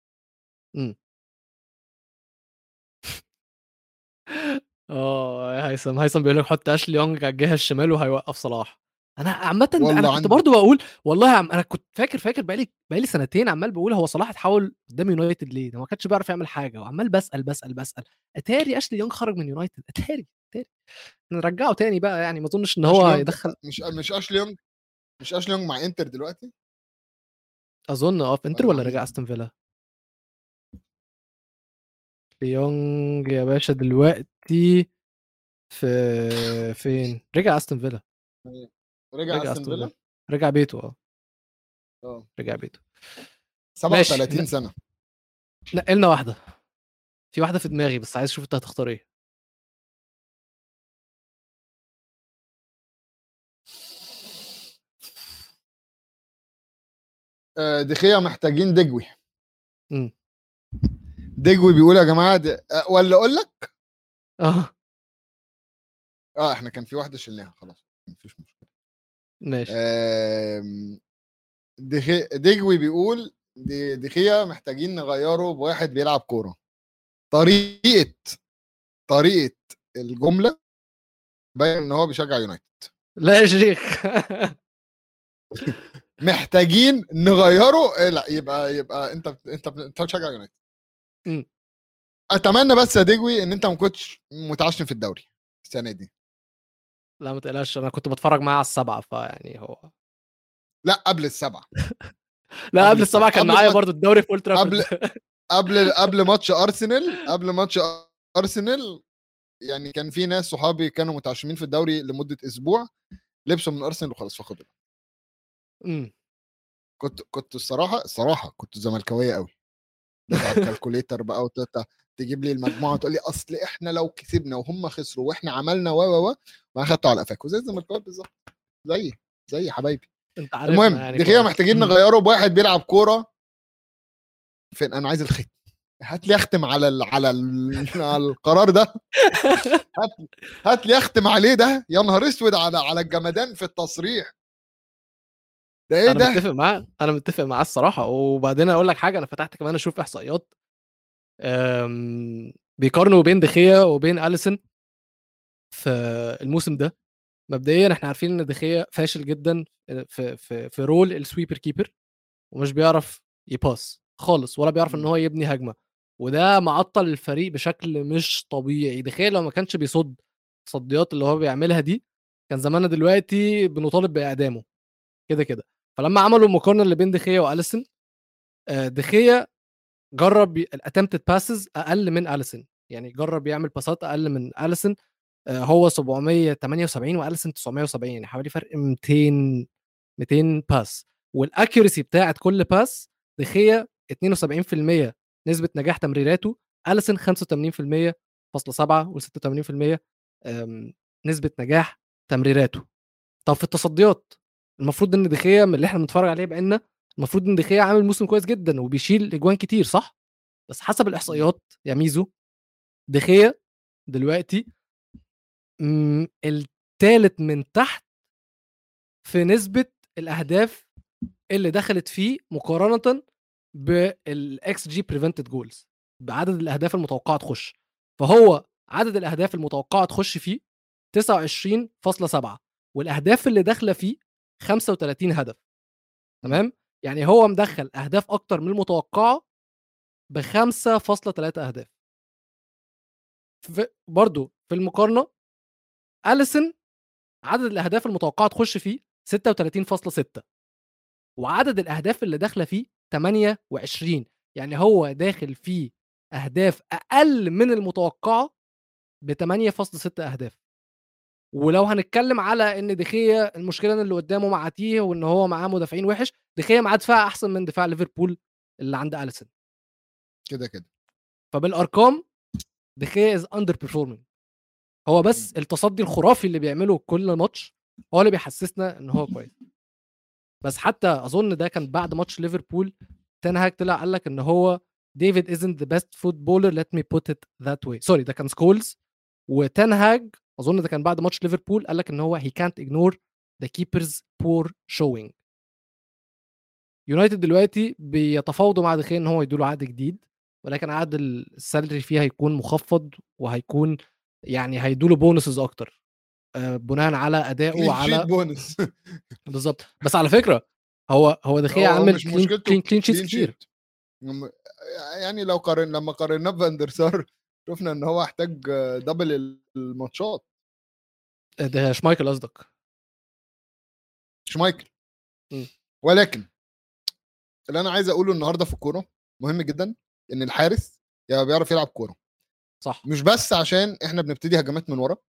[SPEAKER 1] اه يا هيثم هيثم بيقول لك حط اشلي يونج على الجهه الشمال وهيوقف صلاح انا عامه
[SPEAKER 2] والله
[SPEAKER 1] انا كنت
[SPEAKER 2] عندي-
[SPEAKER 1] برضو بقول والله يا عم انا كنت فاكر فاكر بقالي بقالي سنتين عمال بقول هو صلاح اتحول قدام يونايتد ليه ده ما كانش بيعرف يعمل حاجه وعمال بسال بسال بسال اتاري اشلي يونج خرج من يونايتد اتاري اتاري نرجعه تاني بقى يعني ما اظنش ان هو
[SPEAKER 2] أشلي يونج-
[SPEAKER 1] يدخل
[SPEAKER 2] مش مش اشلي يونج مش اشلي يونج مع انتر دلوقتي
[SPEAKER 1] اظن اه في انتر
[SPEAKER 2] ولا
[SPEAKER 1] ولا
[SPEAKER 2] مع
[SPEAKER 1] رجع
[SPEAKER 2] مين؟
[SPEAKER 1] استون فيلا يونج يا باشا دلوقتي في فين رجع استون فيلا
[SPEAKER 2] رجع
[SPEAKER 1] رجع
[SPEAKER 2] استون فيلا
[SPEAKER 1] رجع بيته اه
[SPEAKER 2] اه
[SPEAKER 1] رجع بيته
[SPEAKER 2] 37 سنه
[SPEAKER 1] نقلنا واحده في واحده في دماغي بس عايز اشوف انت هتختار ايه
[SPEAKER 2] آه، دخيا محتاجين دجوي
[SPEAKER 1] امم
[SPEAKER 2] دجوي بيقول يا جماعه د... آه، ولا اقول لك
[SPEAKER 1] اه
[SPEAKER 2] اه احنا كان في واحده شلناها خلاص مفيش مشكله
[SPEAKER 1] ماشي
[SPEAKER 2] آم، دخي... دجوي بيقول د- دخيا محتاجين نغيره بواحد بيلعب كوره طريقه طريقه الجمله باين ان هو بيشجع يونايتد
[SPEAKER 1] لا يا شيخ
[SPEAKER 2] محتاجين نغيره إيه لا يبقى يبقى انت انت انت بتشجع يونايتد
[SPEAKER 1] مم.
[SPEAKER 2] اتمنى بس يا دجوي ان انت ما كنتش متعشم في الدوري السنه دي
[SPEAKER 1] لا ما تقلقش انا كنت بتفرج معاه على السبعه فيعني هو
[SPEAKER 2] لا قبل السبعه
[SPEAKER 1] لا
[SPEAKER 2] قبل
[SPEAKER 1] قبل السبعه كان
[SPEAKER 2] قبل
[SPEAKER 1] معايا
[SPEAKER 2] ما-
[SPEAKER 1] برضو الدوري في اولد ترافورد
[SPEAKER 2] قبل- قبل قبل ماتش ارسنال قبل ماتش ارسنال يعني كان في ناس صحابي كانوا متعشمين في الدوري لمده اسبوع لبسوا من ارسنال وخلاص فخدوا
[SPEAKER 1] أمم.
[SPEAKER 2] كنت كنت الصراحه الصراحه كنت زملكاويه قوي بتاع الكالكوليتر بقى وتت- تجيب لي المجموعه وتقول لي اصل احنا لو كسبنا وهم خسروا واحنا عملنا و و و وانا خدته على قفاك وزي الزملكاويه بالظبط زي زي حبايبي
[SPEAKER 1] انت عارف
[SPEAKER 2] المهم
[SPEAKER 1] يعني
[SPEAKER 2] دخيا
[SPEAKER 1] كويس.
[SPEAKER 2] محتاجين
[SPEAKER 1] أمم.
[SPEAKER 2] نغيره بواحد بيلعب كوره فين انا عايز الختم هات لي اختم على ال على ال على القرار ده هات هات لي اختم عليه ده يا نهار اسود على على الجمدان في التصريح ده ايه
[SPEAKER 1] انا
[SPEAKER 2] ده
[SPEAKER 1] متفق معاه انا متفق معاه الصراحه وبعدين اقول لك حاجه انا فتحت كمان اشوف احصائيات أم، بيقارنوا بين دخيا وبين اليسون في الموسم ده مبدئيا احنا عارفين ان دخيا فاشل جدا في في في رول السويبر كيبر ومش بيعرف يباس خالص ولا بيعرف ان
[SPEAKER 2] مم.
[SPEAKER 1] هو يبني هجمه وده معطل الفريق بشكل مش طبيعي دخيا لو ما كانش بيصد التصديات اللي هو بيعملها دي كان زماننا دلوقتي بنطالب باعدامه كده كده فلما عملوا المقارنه اللي بين دخيا واليسون آه، دخيا جرب الاتمتد باسز اقل من اليسون يعني جرب يعمل باسات اقل من اليسون آه، هو 778 واليسون 970 يعني حوالي فرق 200 200 باس والاكيورسي بتاعت كل باس دخيا 72% نسبه نجاح تمريراته اليسون 85% فاصلة 7 و86% آم، نسبه نجاح تمريراته طب في التصديات المفروض ان دخيا من اللي احنا بنتفرج عليه بعيننا المفروض ان دخيا عامل موسم كويس جدا وبيشيل اجوان كتير صح بس حسب الاحصائيات يا ميزو دخيا دلوقتي م- التالت من تحت في نسبه الاهداف اللي دخلت فيه مقارنه بالاكس جي بريفنتد جولز بعدد الاهداف المتوقعه تخش فهو عدد الاهداف المتوقعه تخش فيه 29.7 والاهداف اللي داخله فيه 35 هدف تمام يعني هو مدخل اهداف اكتر من المتوقعه ب 5.3 اهداف في برضو في المقارنه اليسون عدد الاهداف المتوقعه تخش فيه 36.6 وعدد الاهداف اللي داخله فيه 28 يعني هو داخل فيه اهداف اقل من المتوقعه ب 8.6 اهداف ولو هنتكلم على ان دخيا المشكله ان اللي قدامه مع تيه وان هو معاه مدافعين وحش دخيا معاه دفاع احسن من دفاع ليفربول اللي عند اليسون
[SPEAKER 2] كده كده
[SPEAKER 1] فبالارقام دخيا از اندر بيرفورمينج هو بس
[SPEAKER 2] مم.
[SPEAKER 1] التصدي الخرافي اللي بيعمله كل ماتش هو اللي بيحسسنا ان هو كويس بس حتى اظن ده كان بعد ماتش ليفربول تين هاج طلع قال لك ان هو ديفيد isn't the best footballer let me put it that way سوري ده كان سكولز وتين هاج اظن ده كان بعد ماتش ليفربول قال لك ان هو he can't ignore the keeper's poor showing يونايتد دلوقتي بيتفاوضوا مع دخيا ان هو يدوا عقد جديد ولكن عقد السالري فيه هيكون مخفض وهيكون يعني هيدوا له بونسز اكتر آه، بناء على ادائه
[SPEAKER 2] كلين
[SPEAKER 1] وعلى
[SPEAKER 2] شيت بونس
[SPEAKER 1] بالظبط بس على فكره هو هو دخيا
[SPEAKER 2] هو- هو
[SPEAKER 1] عامل
[SPEAKER 2] مش
[SPEAKER 1] كلين
[SPEAKER 2] مشكلته
[SPEAKER 1] كلين, كلين شيتس
[SPEAKER 2] كلين
[SPEAKER 1] كتير
[SPEAKER 2] شيت. هم- يعني لو قارن لما قارناه بفاندر سار شفنا ان هو احتاج دبل الماتشات
[SPEAKER 1] آه، ده شمايكل قصدك
[SPEAKER 2] شمايكل
[SPEAKER 1] مم.
[SPEAKER 2] ولكن اللي انا عايز اقوله النهارده في الكوره مهم جدا ان الحارس يبقى بيعرف يلعب كوره
[SPEAKER 1] صح
[SPEAKER 2] مش بس عشان احنا بنبتدي هجمات من ورا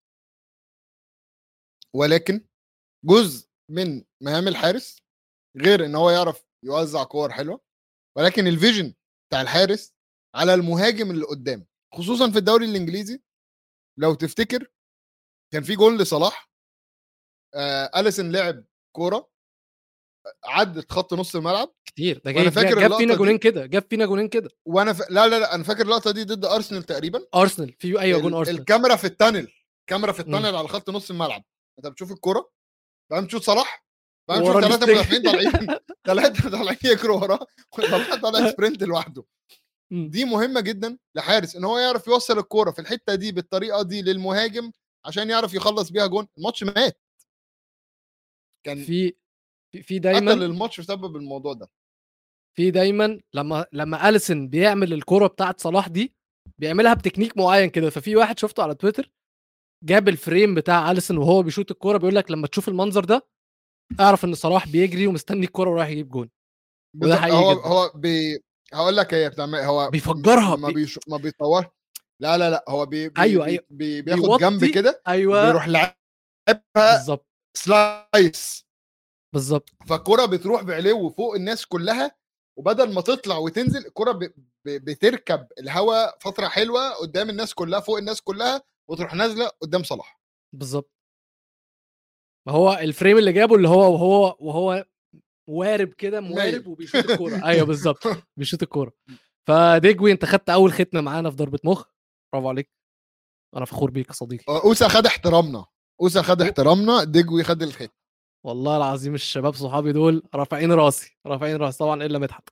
[SPEAKER 2] ولكن جزء من مهام الحارس غير ان هو يعرف يوزع كور حلوه ولكن الفيجن بتاع الحارس على المهاجم اللي قدام خصوصا في الدوري الانجليزي لو تفتكر كان في جول لصلاح آه اليسون لعب كوره عدت خط نص الملعب
[SPEAKER 1] كتير ده
[SPEAKER 2] وأنا
[SPEAKER 1] جاي
[SPEAKER 2] فاكر
[SPEAKER 1] جاب
[SPEAKER 2] اللقطة
[SPEAKER 1] فينا
[SPEAKER 2] دي.
[SPEAKER 1] جولين كده جاب فينا جولين كده
[SPEAKER 2] وانا ف... لا لا لا انا فاكر اللقطه دي ضد ارسنال تقريبا
[SPEAKER 1] ارسنال في ايوه جون
[SPEAKER 2] ال-
[SPEAKER 1] ارسنال
[SPEAKER 2] الكاميرا في التانل كاميرا في
[SPEAKER 1] مم.
[SPEAKER 2] التانل على خط نص الملعب انت بتشوف الكوره بعدين تشوف صلاح بعدين
[SPEAKER 1] ورا
[SPEAKER 2] تشوف ثلاثه
[SPEAKER 1] المستيك.
[SPEAKER 2] مدافعين طالعين ثلاثه طالعين يجروا وراه وصلاح طالع سبرنت لوحده
[SPEAKER 1] مم.
[SPEAKER 2] دي مهمه جدا لحارس ان هو يعرف يوصل الكوره في الحته دي بالطريقه دي للمهاجم عشان يعرف يخلص بيها جون الماتش مات كان
[SPEAKER 1] في في- في
[SPEAKER 2] قتل
[SPEAKER 1] دايما
[SPEAKER 2] الماتش بسبب الموضوع ده
[SPEAKER 1] في دايما لما لما اليسون بيعمل الكوره بتاعت صلاح دي بيعملها بتكنيك معين كده ففي واحد شفته على تويتر جاب الفريم بتاع اليسون وهو بيشوط الكوره بيقول لك لما تشوف المنظر ده اعرف ان صلاح بيجري ومستني الكوره ورايح يجيب جون وده
[SPEAKER 2] بالظبط.
[SPEAKER 1] حقيقي
[SPEAKER 2] هو
[SPEAKER 1] جدا.
[SPEAKER 2] هو بي... هقول لك هي بتعمل هو
[SPEAKER 1] بيفجرها
[SPEAKER 2] ما
[SPEAKER 1] بي-
[SPEAKER 2] بيش... ما بيطور لا لا لا هو بي... بي...
[SPEAKER 1] أيوة،
[SPEAKER 2] بي...
[SPEAKER 1] أيوة.
[SPEAKER 2] بي... بياخد
[SPEAKER 1] بيوطي.
[SPEAKER 2] جنب كده
[SPEAKER 1] ايوه
[SPEAKER 2] بيروح لعبها
[SPEAKER 1] بالظبط
[SPEAKER 2] سلايس
[SPEAKER 1] بالظبط
[SPEAKER 2] فالكرة بتروح بعلو فوق الناس كلها وبدل ما تطلع وتنزل الكرة ب... ب... بتركب الهواء فترة حلوة قدام الناس كلها فوق الناس كلها وتروح نازلة قدام صلاح
[SPEAKER 1] بالظبط ما هو الفريم اللي جابه اللي هو وهو وهو وارب كده موارب
[SPEAKER 2] نايم.
[SPEAKER 1] وبيشوط الكوره ايوه بالظبط بيشوط الكوره فديجوي انت خدت اول ختمه معانا في ضربه مخ برافو عليك انا فخور بيك يا صديقي
[SPEAKER 2] اوسا خد احترامنا اوسا خد احترامنا ديجوي خد الخيط
[SPEAKER 1] والله العظيم الشباب صحابي دول رافعين راسي رافعين راسي طبعا الا مدحت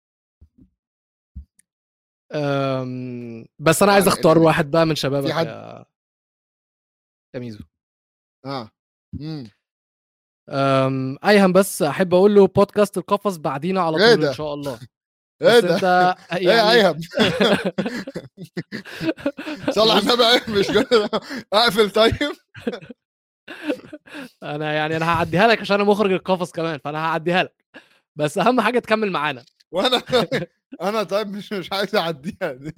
[SPEAKER 1] أم، بس انا عايز
[SPEAKER 2] طبعاً
[SPEAKER 1] اختار
[SPEAKER 2] إلا
[SPEAKER 1] واحد بقى من شبابك
[SPEAKER 2] حد-
[SPEAKER 1] يا يا ميزو
[SPEAKER 2] اه امم
[SPEAKER 1] أم، ايهم بس احب اقول له بودكاست القفص بعدينا على
[SPEAKER 2] إيه
[SPEAKER 1] طول
[SPEAKER 2] ده؟
[SPEAKER 1] ان شاء الله
[SPEAKER 2] ايه
[SPEAKER 1] بس
[SPEAKER 2] ده؟
[SPEAKER 1] انت
[SPEAKER 2] ايه يا
[SPEAKER 1] يعني
[SPEAKER 2] ايهم صلى على النبي أيهم، مش كده اقفل طيب
[SPEAKER 1] انا يعني انا هعديها لك عشان انا مخرج القفص كمان فانا هعديها لك بس اهم حاجه تكمل معانا
[SPEAKER 2] وانا انا طيب مش مش عايز اعديها دي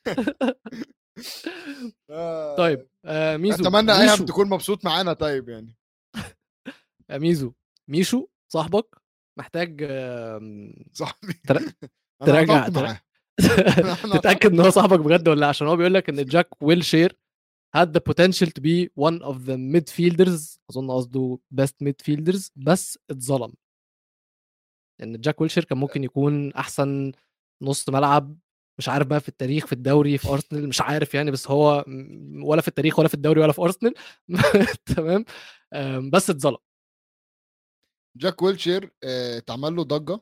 [SPEAKER 2] آه،
[SPEAKER 1] طيب آه ميزو
[SPEAKER 2] اتمنى
[SPEAKER 1] ميشو
[SPEAKER 2] ايهم تكون مبسوط معانا طيب يعني
[SPEAKER 1] آه ميزو ميشو صاحبك محتاج آم،
[SPEAKER 2] صاحبي
[SPEAKER 1] تر-
[SPEAKER 2] أنا
[SPEAKER 1] تراجع-
[SPEAKER 2] قطعت
[SPEAKER 1] تر-
[SPEAKER 2] معاه. أنا
[SPEAKER 1] تتاكد ان هو صاحبك بجد ولا لا عشان هو بيقول لك ان جاك ويلشير had the potential to be one of the midfielders اظن قصده best midfielders بس اتظلم ان جاك ويلشير كان ممكن يكون احسن نص ملعب مش عارف بقى في التاريخ في الدوري في ارسنال مش عارف يعني بس هو م- ولا في التاريخ ولا في الدوري ولا في ارسنال تمام آم، بس اتظلم
[SPEAKER 2] جاك ويلشير آه، اتعمل له ضجه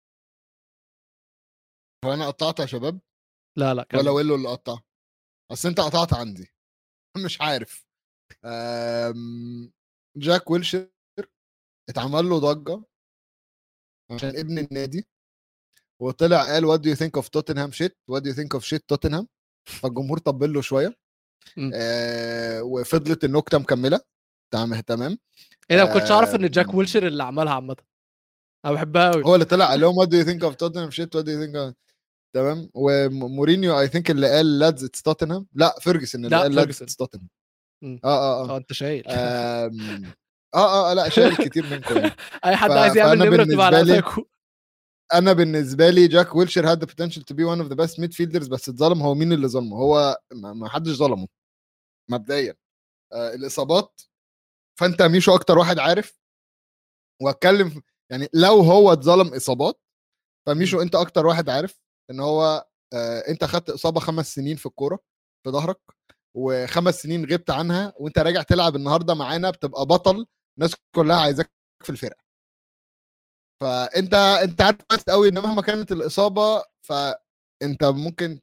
[SPEAKER 2] هو انا قطعت يا شباب
[SPEAKER 1] لا لا
[SPEAKER 2] ولا
[SPEAKER 1] كمل.
[SPEAKER 2] ويلو اللي قطع اصل انت قطعت عندي مش عارف آم، جاك ويلشير اتعمل له ضجه عشان ابن النادي وطلع قال وات دو يو ثينك اوف توتنهام شيت وات دو يو ثينك اوف شيت توتنهام فالجمهور طبل له شويه
[SPEAKER 1] مم.
[SPEAKER 2] آه وفضلت النكته مكمله تمام تمام
[SPEAKER 1] ايه ده ما كنتش اعرف ان جاك
[SPEAKER 2] آم،
[SPEAKER 1] ويلشير اللي عملها عامه انا بحبها قوي
[SPEAKER 2] هو اللي طلع قال لهم وات دو يو ثينك اوف توتنهام شيت وات دو يو ثينك تمام ومورينيو اي ثينك اللي قال لادز اتس توتنهام لا فيرجسون اللي
[SPEAKER 1] لا،
[SPEAKER 2] قال لادز
[SPEAKER 1] فيرجسون.
[SPEAKER 2] اتس توتنهام
[SPEAKER 1] مم.
[SPEAKER 2] اه اه
[SPEAKER 1] اه
[SPEAKER 2] اه
[SPEAKER 1] انت شايل
[SPEAKER 2] آم، اه اه لا شايل كتير منكم يعني
[SPEAKER 1] اي حد
[SPEAKER 2] ف-
[SPEAKER 1] عايز يعمل
[SPEAKER 2] فأنا
[SPEAKER 1] نمره تبقى على
[SPEAKER 2] بالنسبة لي-
[SPEAKER 1] قفاكوا
[SPEAKER 2] انا بالنسبه لي جاك ويلشر هاد potential to be one of the best midfielders بس اتظلم هو مين اللي ظلمه هو ما ما حدش ظلمه مبدئيا آه الاصابات فانت ميشو اكتر واحد عارف واتكلم في- يعني لو هو اتظلم اصابات فميشو انت اكتر واحد عارف ان هو آه انت خدت اصابه خمس سنين في الكوره في ظهرك وخمس سنين غبت عنها وانت راجع تلعب النهارده معانا بتبقى بطل الناس كلها عايزاك في الفرقه فانت انت عارف كويس قوي ان مهما كانت الاصابه فانت ممكن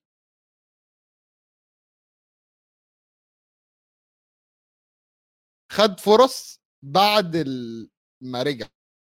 [SPEAKER 2] خد فرص بعد ال- ما رجع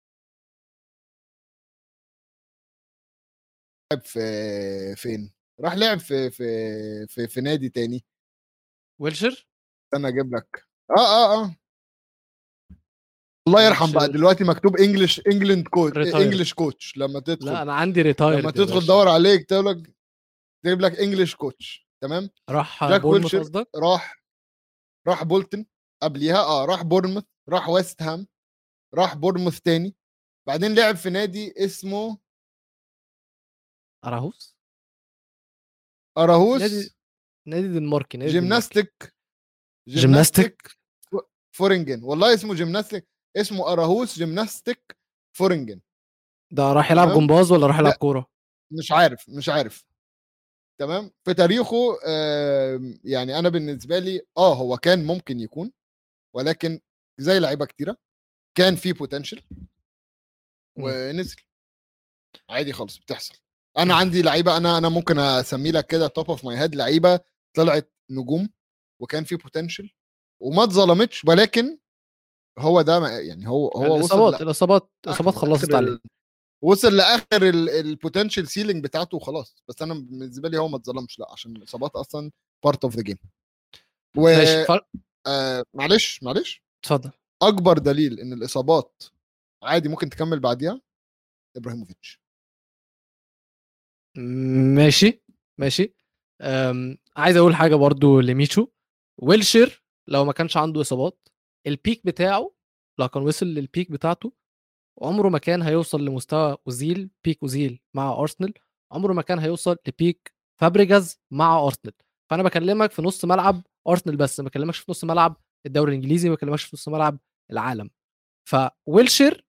[SPEAKER 2] لعب في فين راح لعب في في في, في نادي تاني
[SPEAKER 1] ويلشير
[SPEAKER 2] استنى اجيب لك اه اه اه الله يرحم بقى
[SPEAKER 1] ويلشير.
[SPEAKER 2] دلوقتي مكتوب انجلش انجلند كوتش
[SPEAKER 1] Retired.
[SPEAKER 2] انجلش كوتش لما تدخل
[SPEAKER 1] لا انا عندي ريتاير
[SPEAKER 2] لما تدخل تدور عليه يكتب لك يكتب لك انجلش كوتش تمام
[SPEAKER 1] راح
[SPEAKER 2] جاك
[SPEAKER 1] بورنموث
[SPEAKER 2] ويلشير
[SPEAKER 1] قصدك
[SPEAKER 2] راح راح بولتن قبليها اه راح بورنموث راح ويست هام راح بورنموث تاني بعدين لعب في نادي اسمه
[SPEAKER 1] اراهوس
[SPEAKER 2] اراهوس
[SPEAKER 1] نادي نادي دنماركي نادي دنماركي.
[SPEAKER 2] جيمناستيك
[SPEAKER 1] جيمناستيك
[SPEAKER 2] فورنجن والله اسمه جيمناستيك اسمه اراهوس جيمناستيك فورنجن
[SPEAKER 1] ده راح يلعب
[SPEAKER 2] تمام؟
[SPEAKER 1] جمباز ولا راح يلعب
[SPEAKER 2] لا.
[SPEAKER 1] كوره
[SPEAKER 2] مش عارف مش عارف تمام في تاريخه آم، يعني انا بالنسبه لي اه هو كان ممكن يكون ولكن زي لعيبه كتيره كان في بوتنشال ونزل عادي خالص بتحصل انا عندي لعيبه انا انا ممكن اسمي لك كده توب اوف ماي هيد لعيبه طلعت نجوم وكان في بوتنشال وما اتظلمتش ولكن هو ده ما- يعني هو هو وصل
[SPEAKER 1] الاصابات
[SPEAKER 2] لآخر-
[SPEAKER 1] الاصابات الاصابات خلصت
[SPEAKER 2] آخر
[SPEAKER 1] عليه
[SPEAKER 2] ال- وصل لاخر البوتنشال سيلينج بتاعته وخلاص بس انا بالنسبه لي هو ما اتظلمش لا عشان الاصابات اصلا بارت اوف ذا جيم و
[SPEAKER 1] ماشي ف-
[SPEAKER 2] آه معلش معلش
[SPEAKER 1] اتفضل
[SPEAKER 2] اكبر دليل ان الاصابات عادي ممكن تكمل بعديها ابراهيموفيتش
[SPEAKER 1] ماشي ماشي أم، عايز اقول حاجه برضو لميتشو ويلشير لو ما كانش عنده اصابات البيك بتاعه لو كان وصل للبيك بتاعته عمره ما كان هيوصل لمستوى اوزيل بيك اوزيل مع ارسنال عمره ما كان هيوصل لبيك فابريجاز مع ارسنال فانا بكلمك في نص ملعب ارسنال بس ما بكلمكش في نص ملعب الدوري الانجليزي ما بكلمكش في نص ملعب العالم فويلشير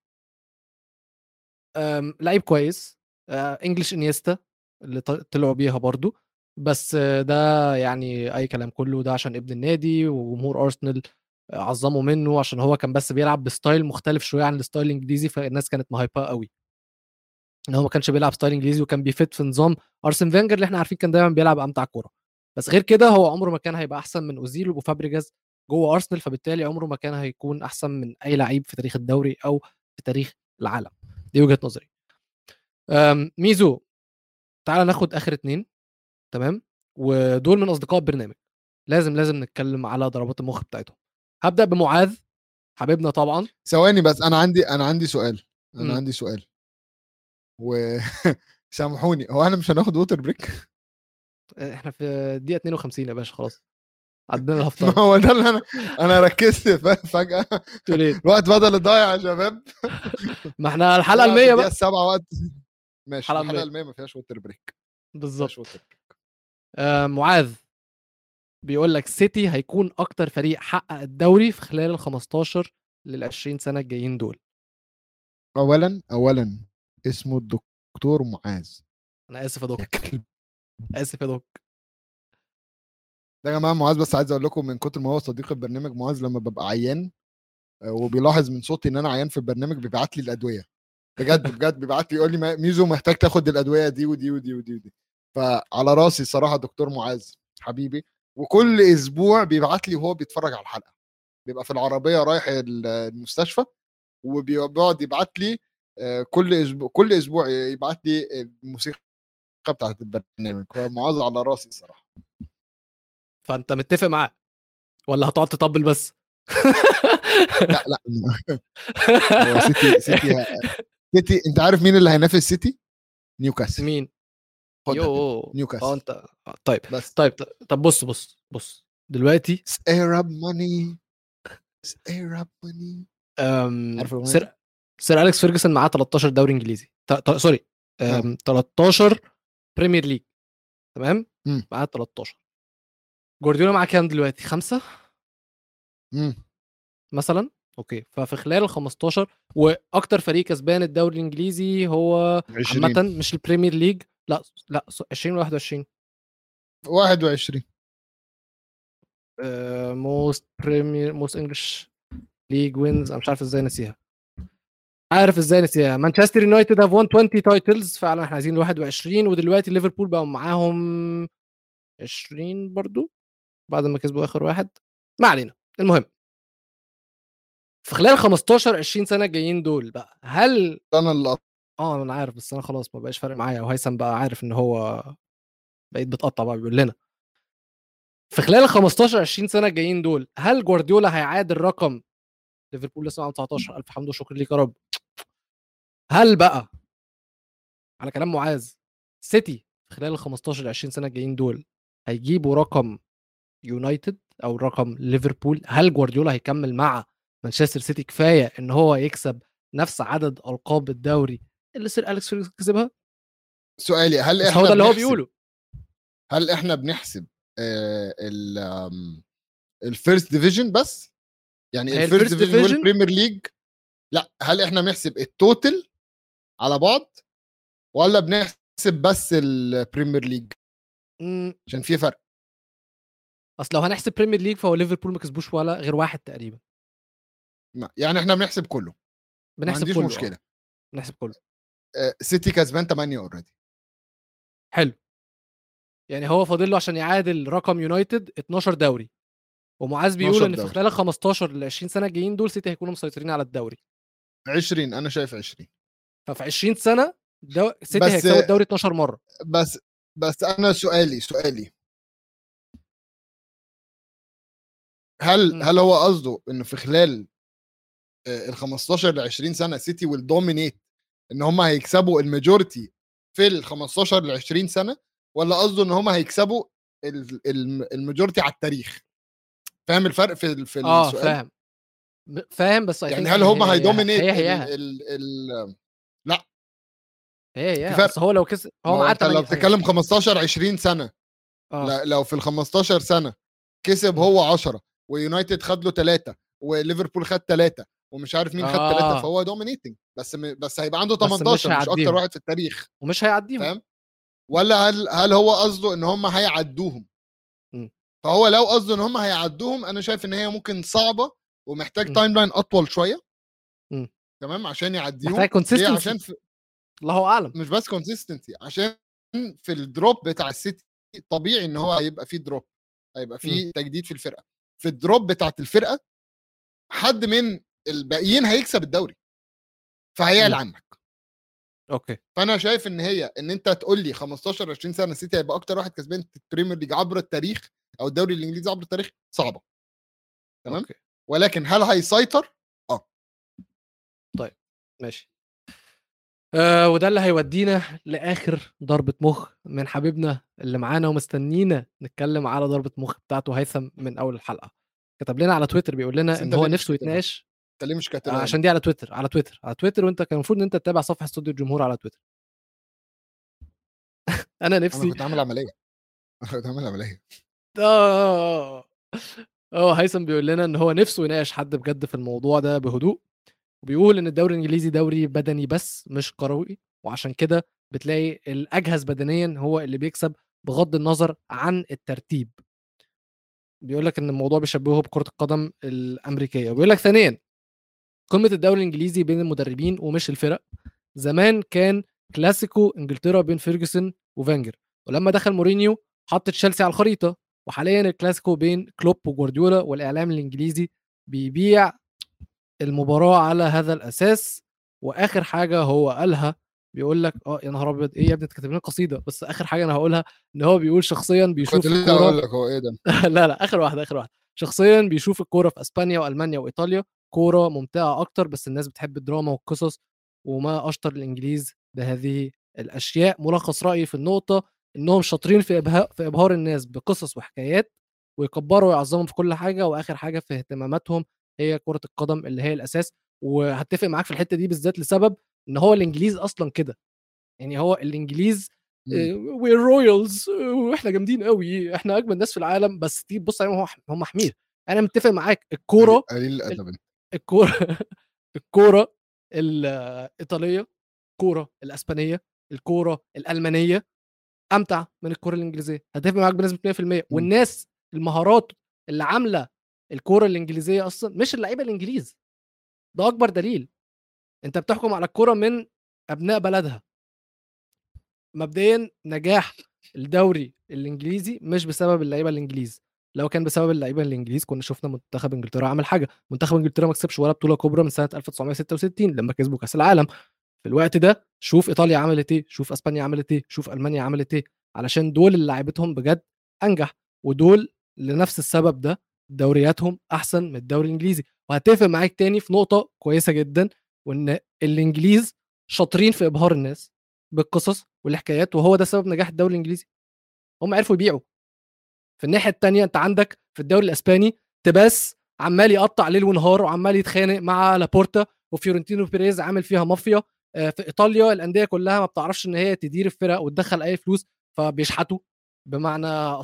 [SPEAKER 1] أم، لعيب كويس آه، انجلش انيستا اللي ط- طلعوا بيها برضو بس آه، ده يعني اي كلام كله ده عشان ابن النادي وجمهور ارسنال آه، عظموا منه عشان هو كان بس بيلعب بستايل مختلف شويه عن الستايل الانجليزي فالناس كانت مهايباه قوي ان هو ما كانش بيلعب ستايل انجليزي وكان بيفت في نظام ارسن فينجر اللي احنا عارفين كان دايما بيلعب امتع كوره بس غير كده هو عمره ما كان هيبقى احسن من اوزيل وفابريجاز جوه ارسنال فبالتالي عمره ما كان هيكون احسن من اي لعيب في تاريخ الدوري او في تاريخ العالم دي وجهه نظري أم، ميزو تعال ناخد اخر اتنين تمام ودول من اصدقاء البرنامج لازم لازم نتكلم على ضربات المخ بتاعتهم هبدا بمعاذ حبيبنا طبعا
[SPEAKER 2] ثواني بس انا عندي انا عندي سؤال انا
[SPEAKER 1] مم.
[SPEAKER 2] عندي سؤال و سامحوني هو احنا مش هناخد ووتر بريك
[SPEAKER 1] احنا في دقيقه 52 يا باشا خلاص عدينا الهاف
[SPEAKER 2] ما
[SPEAKER 1] تايم
[SPEAKER 2] هو ده اللي انا انا ركزت ف- فجاه
[SPEAKER 1] تقول ايه
[SPEAKER 2] الوقت بدل ضايع يا شباب
[SPEAKER 1] ما احنا الحلقه
[SPEAKER 2] لا، في
[SPEAKER 1] ال100
[SPEAKER 2] الدقيقة
[SPEAKER 1] بقى
[SPEAKER 2] السابعة وقت ماشي
[SPEAKER 1] الحلقة
[SPEAKER 2] الحلقة
[SPEAKER 1] المية.
[SPEAKER 2] ال 100 ما فيهاش ووتر بريك ما
[SPEAKER 1] بالظبط
[SPEAKER 2] فيهاش ووتر بريك
[SPEAKER 1] آه معاذ بيقول لك سيتي هيكون اكتر فريق حقق الدوري في خلال ال 15 لل 20 سنه الجايين دول
[SPEAKER 2] اولا اولا اسمه الدكتور معاذ
[SPEAKER 1] انا اسف يا دوك
[SPEAKER 2] يا كلب
[SPEAKER 1] اسف يا دوك
[SPEAKER 2] ده يا جماعه معاذ بس عايز اقول لكم من كتر ما هو صديق البرنامج معاذ لما ببقى عيان آه، وبيلاحظ من صوتي ان انا عيان في البرنامج بيبعت لي الادويه بجد بجد بيبعت لي يقول لي ما- ميزو محتاج تاخد الادويه دي ودي ودي ودي ودي فعلى راسي صراحه دكتور معاذ حبيبي وكل اسبوع بيبعت لي وهو بيتفرج على الحلقه بيبقى في العربيه رايح ال- المستشفى وبيقعد يبعت لي آه، كل اسبوع كل اسبوع يبعت لي الموسيقى بتاعت البرنامج فمعاذ على راسي الصراحه
[SPEAKER 1] فانت متفق معاه ولا هتقعد تطبل بس
[SPEAKER 2] لا لا هو سيتي سيتي سيتي انت عارف مين اللي هينافس سيتي؟ نيوكاسل
[SPEAKER 1] مين
[SPEAKER 2] خدها كده.
[SPEAKER 1] يو
[SPEAKER 2] نيوكاسل.
[SPEAKER 1] اه انت آه، طيب
[SPEAKER 2] بس
[SPEAKER 1] طيب طب بص بص بص دلوقتي
[SPEAKER 2] Arab money Arab money
[SPEAKER 1] أم،
[SPEAKER 2] عارف الأغنية
[SPEAKER 1] سير سير اليكس فيرجسون معاه 13 دوري انجليزي ت- ت- سوري أم، 13 بريمير ليج تمام
[SPEAKER 2] مم.
[SPEAKER 1] معاه 13 جوارديولا معاه كام دلوقتي خمسة
[SPEAKER 2] مم.
[SPEAKER 1] مثلا اوكي ففي خلال ال 15 واكتر فريق كسبان الدوري الانجليزي هو
[SPEAKER 2] 20
[SPEAKER 1] عامة مش البريمير ليج لا لا 20 ولا 21
[SPEAKER 2] 21
[SPEAKER 1] موست بريمير موست انجلش ليج وينز انا مش عارف ازاي نسيها عارف ازاي نسيها مانشستر يونايتد هاف won 20 تايتلز فعلا احنا عايزين 21 ودلوقتي ليفربول بقوا معاهم 20 برضو بعد ما كسبوا اخر واحد ما علينا المهم في خلال 15 20 سنه الجايين دول بقى هل
[SPEAKER 2] انا اللي
[SPEAKER 1] اه انا عارف بس انا خلاص ما بقاش فارق معايا وهيثم بقى عارف ان هو بقيت بتقطع بقى بيقول لنا في خلال ال 15 20 سنه الجايين دول هل جوارديولا هيعادل رقم ليفربول لسه معاهم 19 الف حمد وشكر ليك يا رب هل بقى على كلام معاذ سيتي في خلال ال 15 20 سنه الجايين دول هيجيبوا رقم يونايتد او رقم ليفربول هل جوارديولا هيكمل مع مانشستر سيتي كفايه ان هو يكسب نفس عدد القاب الدوري اللي سير اليكس فيرجسون كسبها
[SPEAKER 2] سؤالي هل
[SPEAKER 1] بس
[SPEAKER 2] احنا
[SPEAKER 1] هو ده اللي هو
[SPEAKER 2] بنحسب-
[SPEAKER 1] بيقوله
[SPEAKER 2] هل احنا بنحسب الفيرست ديفيجن بس يعني
[SPEAKER 1] هي
[SPEAKER 2] الفيرست
[SPEAKER 1] الفيرست
[SPEAKER 2] ديفيجن
[SPEAKER 1] division-
[SPEAKER 2] والبريمير ليج لا هل احنا بنحسب التوتال على بعض ولا بنحسب بس البريمير ليج
[SPEAKER 1] مم،
[SPEAKER 2] عشان في فرق
[SPEAKER 1] اصل لو هنحسب بريمير ليج فهو ليفربول ما كسبوش ولا غير واحد تقريبا
[SPEAKER 2] ما- يعني احنا بنحسب كله ما
[SPEAKER 1] بنحسب
[SPEAKER 2] عنديش
[SPEAKER 1] كله
[SPEAKER 2] مشكله
[SPEAKER 1] آه، بنحسب كله
[SPEAKER 2] آه، سيتي كسبان 8 اوريدي
[SPEAKER 1] حلو يعني هو فاضل له عشان يعادل رقم يونايتد 12 دوري ومعاذ بيقول
[SPEAKER 2] 12
[SPEAKER 1] ان في
[SPEAKER 2] دوري.
[SPEAKER 1] خلال ال 15 ل 20 سنه الجايين دول سيتي هيكونوا مسيطرين على الدوري
[SPEAKER 2] 20 انا شايف 20
[SPEAKER 1] ففي 20 سنه دو... سيتي
[SPEAKER 2] بس-
[SPEAKER 1] هيكسبوا الدوري 12 مره
[SPEAKER 2] بس بس انا سؤالي سؤالي هل
[SPEAKER 1] مم.
[SPEAKER 2] هل هو قصده انه في خلال آه، ال 15 ل 20 سنه سيتي ويل دومينيت ان هم هيكسبوا الماجورتي في ال 15 ل 20 سنه ولا قصده ان هم هيكسبوا ال- ال- الماجورتي على التاريخ فاهم الفرق في ال- في
[SPEAKER 1] اه
[SPEAKER 2] السؤال
[SPEAKER 1] فاهم ب- فاهم بس I
[SPEAKER 2] يعني
[SPEAKER 1] think
[SPEAKER 2] هل
[SPEAKER 1] إن
[SPEAKER 2] هم
[SPEAKER 1] هي-
[SPEAKER 2] هيدومينيت
[SPEAKER 1] هي
[SPEAKER 2] ال-
[SPEAKER 1] هي
[SPEAKER 2] ال- ال-
[SPEAKER 1] هي
[SPEAKER 2] في
[SPEAKER 1] هي
[SPEAKER 2] فرق.
[SPEAKER 1] بس هو لو كسب هو
[SPEAKER 2] ما
[SPEAKER 1] معاه
[SPEAKER 2] انت لو
[SPEAKER 1] 8
[SPEAKER 2] بتتكلم 15 20 سنه
[SPEAKER 1] اه
[SPEAKER 2] لا- لو في ال 15 سنه كسب هو 10 ويونايتد خد له 3 وليفربول خد 3 ومش عارف مين خد 3
[SPEAKER 1] آه.
[SPEAKER 2] فهو دومينيتنج بس م... بس هيبقى عنده
[SPEAKER 1] بس مش
[SPEAKER 2] 18 مش,
[SPEAKER 1] هيعديهم.
[SPEAKER 2] اكتر واحد في التاريخ
[SPEAKER 1] ومش هيعديهم
[SPEAKER 2] فاهم ولا هل هل هو قصده ان هم هيعدوهم
[SPEAKER 1] م.
[SPEAKER 2] فهو لو قصده ان هم هيعدوهم انا شايف ان هي ممكن صعبه ومحتاج
[SPEAKER 1] م.
[SPEAKER 2] تايم لاين اطول شويه
[SPEAKER 1] م.
[SPEAKER 2] تمام عشان يعديهم
[SPEAKER 1] محتاج
[SPEAKER 2] ليه
[SPEAKER 1] consistency.
[SPEAKER 2] عشان في...
[SPEAKER 1] الله اعلم
[SPEAKER 2] مش بس كونسيستنسي عشان في الدروب بتاع السيتي طبيعي ان هو هيبقى فيه دروب هيبقى فيه تجديد في الفرقه في الدروب بتاعت الفرقه حد من الباقيين هيكسب الدوري فهيعلى
[SPEAKER 1] مم.
[SPEAKER 2] عنك
[SPEAKER 1] اوكي
[SPEAKER 2] فانا شايف ان هي ان انت تقول لي 15 20 سنه السيتي هيبقى اكتر واحد كسبان البريمير ليج عبر التاريخ او الدوري الانجليزي عبر التاريخ صعبه تمام
[SPEAKER 1] أوكي.
[SPEAKER 2] ولكن هل هيسيطر
[SPEAKER 1] ماشي آه وده اللي هيودينا لاخر ضربه مخ من حبيبنا اللي معانا ومستنينا نتكلم على ضربه مخ بتاعته هيثم من اول الحلقه كتب لنا على تويتر بيقول
[SPEAKER 2] بس
[SPEAKER 1] لنا ان
[SPEAKER 2] أنت
[SPEAKER 1] هو
[SPEAKER 2] ليه مش
[SPEAKER 1] نفسه
[SPEAKER 2] كاتبها؟
[SPEAKER 1] يتناقش
[SPEAKER 2] انت ليه مش
[SPEAKER 1] آه
[SPEAKER 2] كاتبها
[SPEAKER 1] عشان دي على تويتر على تويتر على تويتر وانت كان المفروض ان انت تتابع صفحه استوديو الجمهور على تويتر انا
[SPEAKER 2] انا
[SPEAKER 1] نفسي
[SPEAKER 2] كنت عامل عمليه انا كنت عامل عمليه
[SPEAKER 1] اه اه هيثم بيقول لنا ان هو نفسه يناقش حد بجد في الموضوع ده بهدوء وبيقول ان الدوري الانجليزي دوري بدني بس مش كروي وعشان كده بتلاقي الاجهز بدنيا هو اللي بيكسب بغض النظر عن الترتيب بيقول لك ان الموضوع بيشبهه بكره القدم الامريكيه وبيقول لك ثانيا قمه الدوري الانجليزي بين المدربين ومش الفرق زمان كان كلاسيكو انجلترا بين فيرجسون وفانجر ولما دخل مورينيو حط تشيلسي على الخريطه وحاليا الكلاسيكو بين كلوب وجوارديولا والاعلام الانجليزي بيبيع المباراه على هذا الاساس واخر حاجه هو قالها بيقول لك اه يا نهار ابيض ايه يا ابني انت كاتب لنا قصيده بس اخر حاجه انا هقولها ان هو بيقول شخصيا بيشوف
[SPEAKER 2] كنت لسه
[SPEAKER 1] الكوره
[SPEAKER 2] اقول لك هو ايه ده
[SPEAKER 1] لا لا اخر واحده اخر واحده شخصيا بيشوف الكوره في اسبانيا والمانيا وايطاليا كوره ممتعه اكتر بس الناس بتحب الدراما والقصص وما اشطر الانجليز بهذه الاشياء ملخص رايي في النقطه انهم شاطرين في ابهاء في ابهار الناس بقصص وحكايات ويكبروا ويعظموا في كل حاجه واخر حاجه في اهتماماتهم هي كره القدم اللي هي الاساس وهتفق معاك في الحته دي بالذات لسبب ان هو الانجليز اصلا كده يعني هو الانجليز
[SPEAKER 2] مم.
[SPEAKER 1] وير رويالز واحنا جامدين قوي احنا اجمل ناس في العالم بس تيجي تبص عليهم هم هم حمير انا متفق معاك الكوره
[SPEAKER 2] قليل الادب انت.
[SPEAKER 1] الكوره الكوره الايطاليه الكوره الاسبانيه الكوره الالمانيه امتع من الكوره الانجليزيه هتفق معاك بنسبه 100% والناس المهارات اللي عامله الكوره الانجليزيه اصلا مش اللعيبه الانجليز ده اكبر دليل انت بتحكم على الكوره من ابناء بلدها مبدئيا نجاح الدوري الانجليزي مش بسبب اللعيبه الانجليز لو كان بسبب اللعيبه الانجليز كنا شفنا منتخب انجلترا عمل حاجه منتخب انجلترا ما كسبش ولا بطوله كبرى من سنه 1966 لما كسبوا كاس العالم في الوقت ده شوف ايطاليا عملت ايه شوف اسبانيا عملت ايه شوف المانيا عملت ايه علشان دول اللي لعيبتهم بجد انجح ودول لنفس السبب ده دورياتهم احسن من الدوري الانجليزي وهتفق معاك تاني في نقطه كويسه جدا وان الانجليز شاطرين في ابهار الناس بالقصص والحكايات وهو ده سبب نجاح الدوري الانجليزي هم عرفوا يبيعوا في الناحيه الثانيه انت عندك في الدوري الاسباني تباس عمال يقطع ليل ونهار وعمال يتخانق مع لابورتا وفيورنتينو بيريز عامل فيها مافيا آه، في ايطاليا الانديه كلها ما بتعرفش ان هي تدير الفرق وتدخل اي فلوس فبيشحتوا بمعنى اصح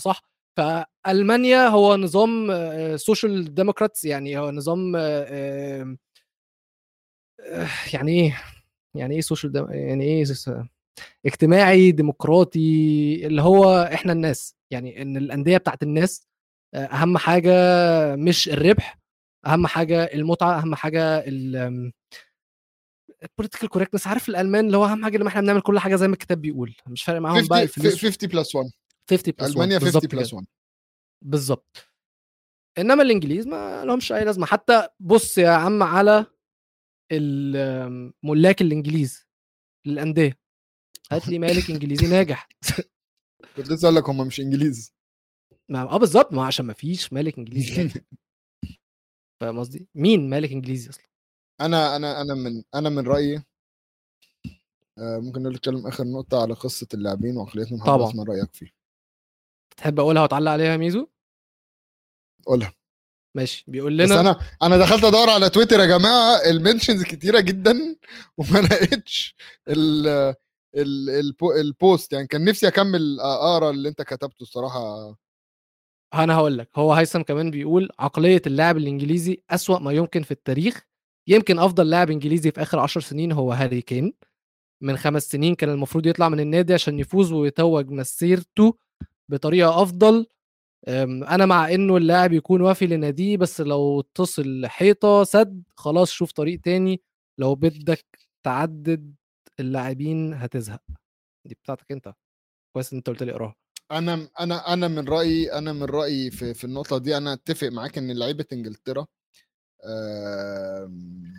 [SPEAKER 1] فالمانيا هو نظام سوشيال ديموكراتس يعني هو نظام آه، آم، آه، يعني ايه يعني ايه سوشيال يعني ايه س- اجتماعي ديمقراطي اللي هو احنا الناس يعني ان الانديه بتاعت الناس آه، اهم حاجه مش الربح اهم حاجه المتعه اهم حاجه البوليتيكال كوركتنس عارف الالمان اللي هو اهم حاجه ان احنا بنعمل كل حاجه زي ما الكتاب بيقول مش فارق معاهم بقى
[SPEAKER 2] 50
[SPEAKER 1] الفلوس
[SPEAKER 2] 50 بلس 1
[SPEAKER 1] 50 بلس
[SPEAKER 2] المانيا 50
[SPEAKER 1] بالظبط
[SPEAKER 2] بلس
[SPEAKER 1] كده
[SPEAKER 2] 1
[SPEAKER 1] بالظبط انما الانجليز ما لهمش اي لازمه حتى بص يا عم على ال- ملاك الانجليز للانديه هات لي مالك انجليزي ناجح
[SPEAKER 2] كنت لسه اقول لك هم مش انجليز
[SPEAKER 1] ما اه بالظبط ما عشان ما فيش مالك انجليزي ناجح فاهم قصدي مين مالك انجليزي اصلا
[SPEAKER 2] انا انا انا من انا من رايي آه، ممكن نتكلم اخر نقطه على قصه اللاعبين وعقليتهم حابب
[SPEAKER 1] طبعاً.
[SPEAKER 2] اسمع رايك فيه
[SPEAKER 1] تحب اقولها وتعلق عليها يا ميزو
[SPEAKER 2] قولها
[SPEAKER 1] ماشي بيقول
[SPEAKER 2] بس
[SPEAKER 1] لنا
[SPEAKER 2] انا انا دخلت ادور على تويتر يا جماعه المنشنز كتيره جدا وما لقيتش ال ال البو- البوست يعني كان نفسي اكمل اقرا اللي انت كتبته الصراحه
[SPEAKER 1] انا هقول لك هو هيثم كمان بيقول عقليه اللاعب الانجليزي اسوا ما يمكن في التاريخ يمكن افضل لاعب انجليزي في اخر عشر سنين هو هاري كين من خمس سنين كان المفروض يطلع من النادي عشان يفوز ويتوج مسيرته بطريقه افضل أم، انا مع انه اللاعب يكون وافي لناديه بس لو اتصل حيطه سد خلاص شوف طريق تاني لو بدك تعدد اللاعبين هتزهق دي بتاعتك انت كويس ان انت قلت لي اقراها
[SPEAKER 2] انا انا انا من رايي انا من رايي في في النقطه دي انا اتفق معاك ان لعيبه انجلترا آم،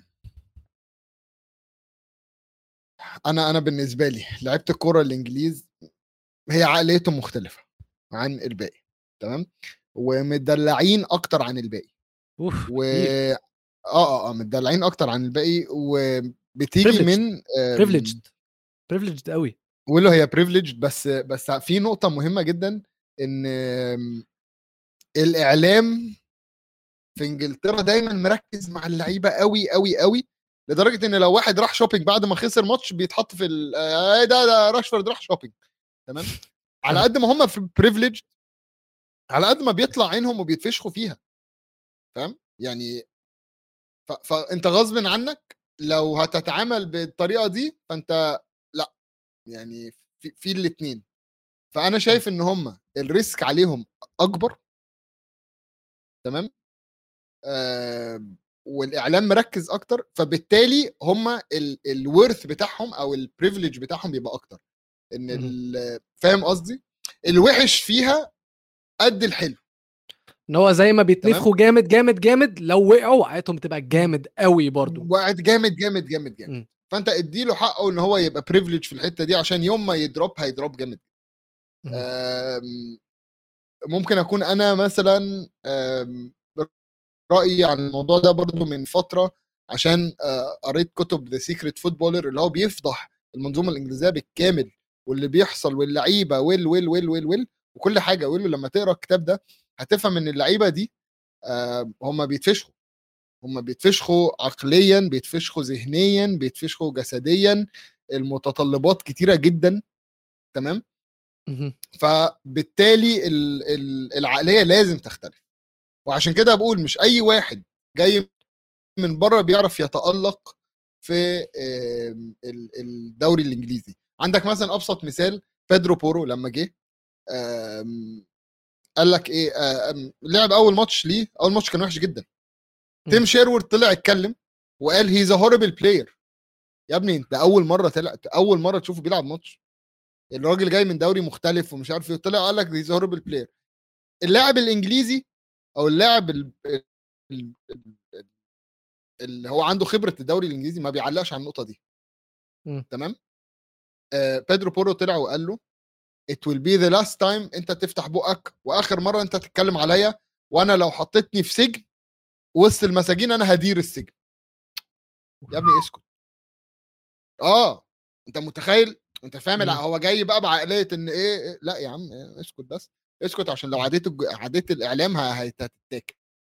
[SPEAKER 2] انا انا بالنسبه لي لعيبه الكره الانجليز هي عقليتهم مختلفه عن الباقي تمام ومدلعين اكتر عن الباقي
[SPEAKER 1] اوف
[SPEAKER 2] و
[SPEAKER 1] كتير.
[SPEAKER 2] اه اه اه مدلعين اكتر عن الباقي وبتيجي
[SPEAKER 1] Privileged.
[SPEAKER 2] من
[SPEAKER 1] بريفليجد بريفليجد قوي
[SPEAKER 2] له هي بريفليج بس بس في نقطه مهمه جدا ان آم، الاعلام في انجلترا دايما مركز مع اللعيبه قوي قوي قوي لدرجه ان لو واحد راح شوبينج بعد ما خسر ماتش بيتحط في ال- آه، ده ده راشفورد راح شوبينج تمام على قد ما هم في بريفليج على قد ما بيطلع عينهم وبيتفشخوا فيها فاهم يعني ف... فانت غصب عنك لو هتتعامل بالطريقه دي فانت لا يعني في, في الاثنين فانا شايف ان هم الريسك عليهم اكبر تمام آه والاعلام مركز اكتر فبالتالي هم الورث بتاعهم او البريفليج بتاعهم بيبقى اكتر ان
[SPEAKER 1] مهم.
[SPEAKER 2] ال- فاهم قصدي الوحش فيها قد الحلو
[SPEAKER 1] ان هو زي ما بيتنفخوا جامد جامد جامد لو وقعوا وقعتهم تبقى جامد قوي برضو
[SPEAKER 2] وقعد جامد جامد جامد جامد
[SPEAKER 1] مم.
[SPEAKER 2] فانت اديله حقه ان هو يبقى بريفليج في الحته دي عشان يوم ما يدروب هيدروب جامد
[SPEAKER 1] مم.
[SPEAKER 2] آم، ممكن اكون انا مثلا آم، رايي عن الموضوع ده برضو من فتره عشان آه، قريت كتب ذا سيكريت فوتبولر اللي هو بيفضح المنظومه الانجليزيه بالكامل واللي بيحصل واللعيبه ويل ويل ويل ويل ويل وكل حاجه ويل لما تقرا الكتاب ده هتفهم ان اللعيبه دي آه، هم بيتفشخوا هم بيتفشخوا عقليا بيتفشخوا ذهنيا بيتفشخوا جسديا المتطلبات كتيره جدا تمام
[SPEAKER 1] مهم.
[SPEAKER 2] فبالتالي ال- ال- العقليه لازم تختلف وعشان كده بقول مش اي واحد جاي من بره بيعرف يتالق في آم، ال- الدوري الانجليزي عندك مثلا ابسط مثال بيدرو بورو لما جه آم، قال لك ايه آم، لعب اول ماتش ليه اول ماتش كان وحش جدا
[SPEAKER 1] مم.
[SPEAKER 2] تيم شيرورد طلع اتكلم وقال هيز ا هوربل بلاير يا ابني انت اول مره طلع اول مره تشوفه بيلعب ماتش الراجل جاي من دوري مختلف ومش عارف ايه طلع قال لك هيز ا هوربل بلاير اللاعب الانجليزي او اللاعب ال- ال- ال- ال- اللي هو عنده خبره الدوري الانجليزي ما بيعلقش على النقطه دي
[SPEAKER 1] مم.
[SPEAKER 2] تمام آه بيدرو بورو طلع وقال له it will be the last time انت تفتح بقك واخر مره انت تتكلم عليا وانا لو حطيتني في سجن وسط المساجين انا هدير السجن يا ابني اسكت اه انت متخيل انت فاهم
[SPEAKER 1] مم.
[SPEAKER 2] لا هو جاي بقى بعقليه ان ايه إيه، لا يا عم إيه، اسكت بس اسكت عشان لو عديت الج- عديت الاعلام ه- هت- هتتاكل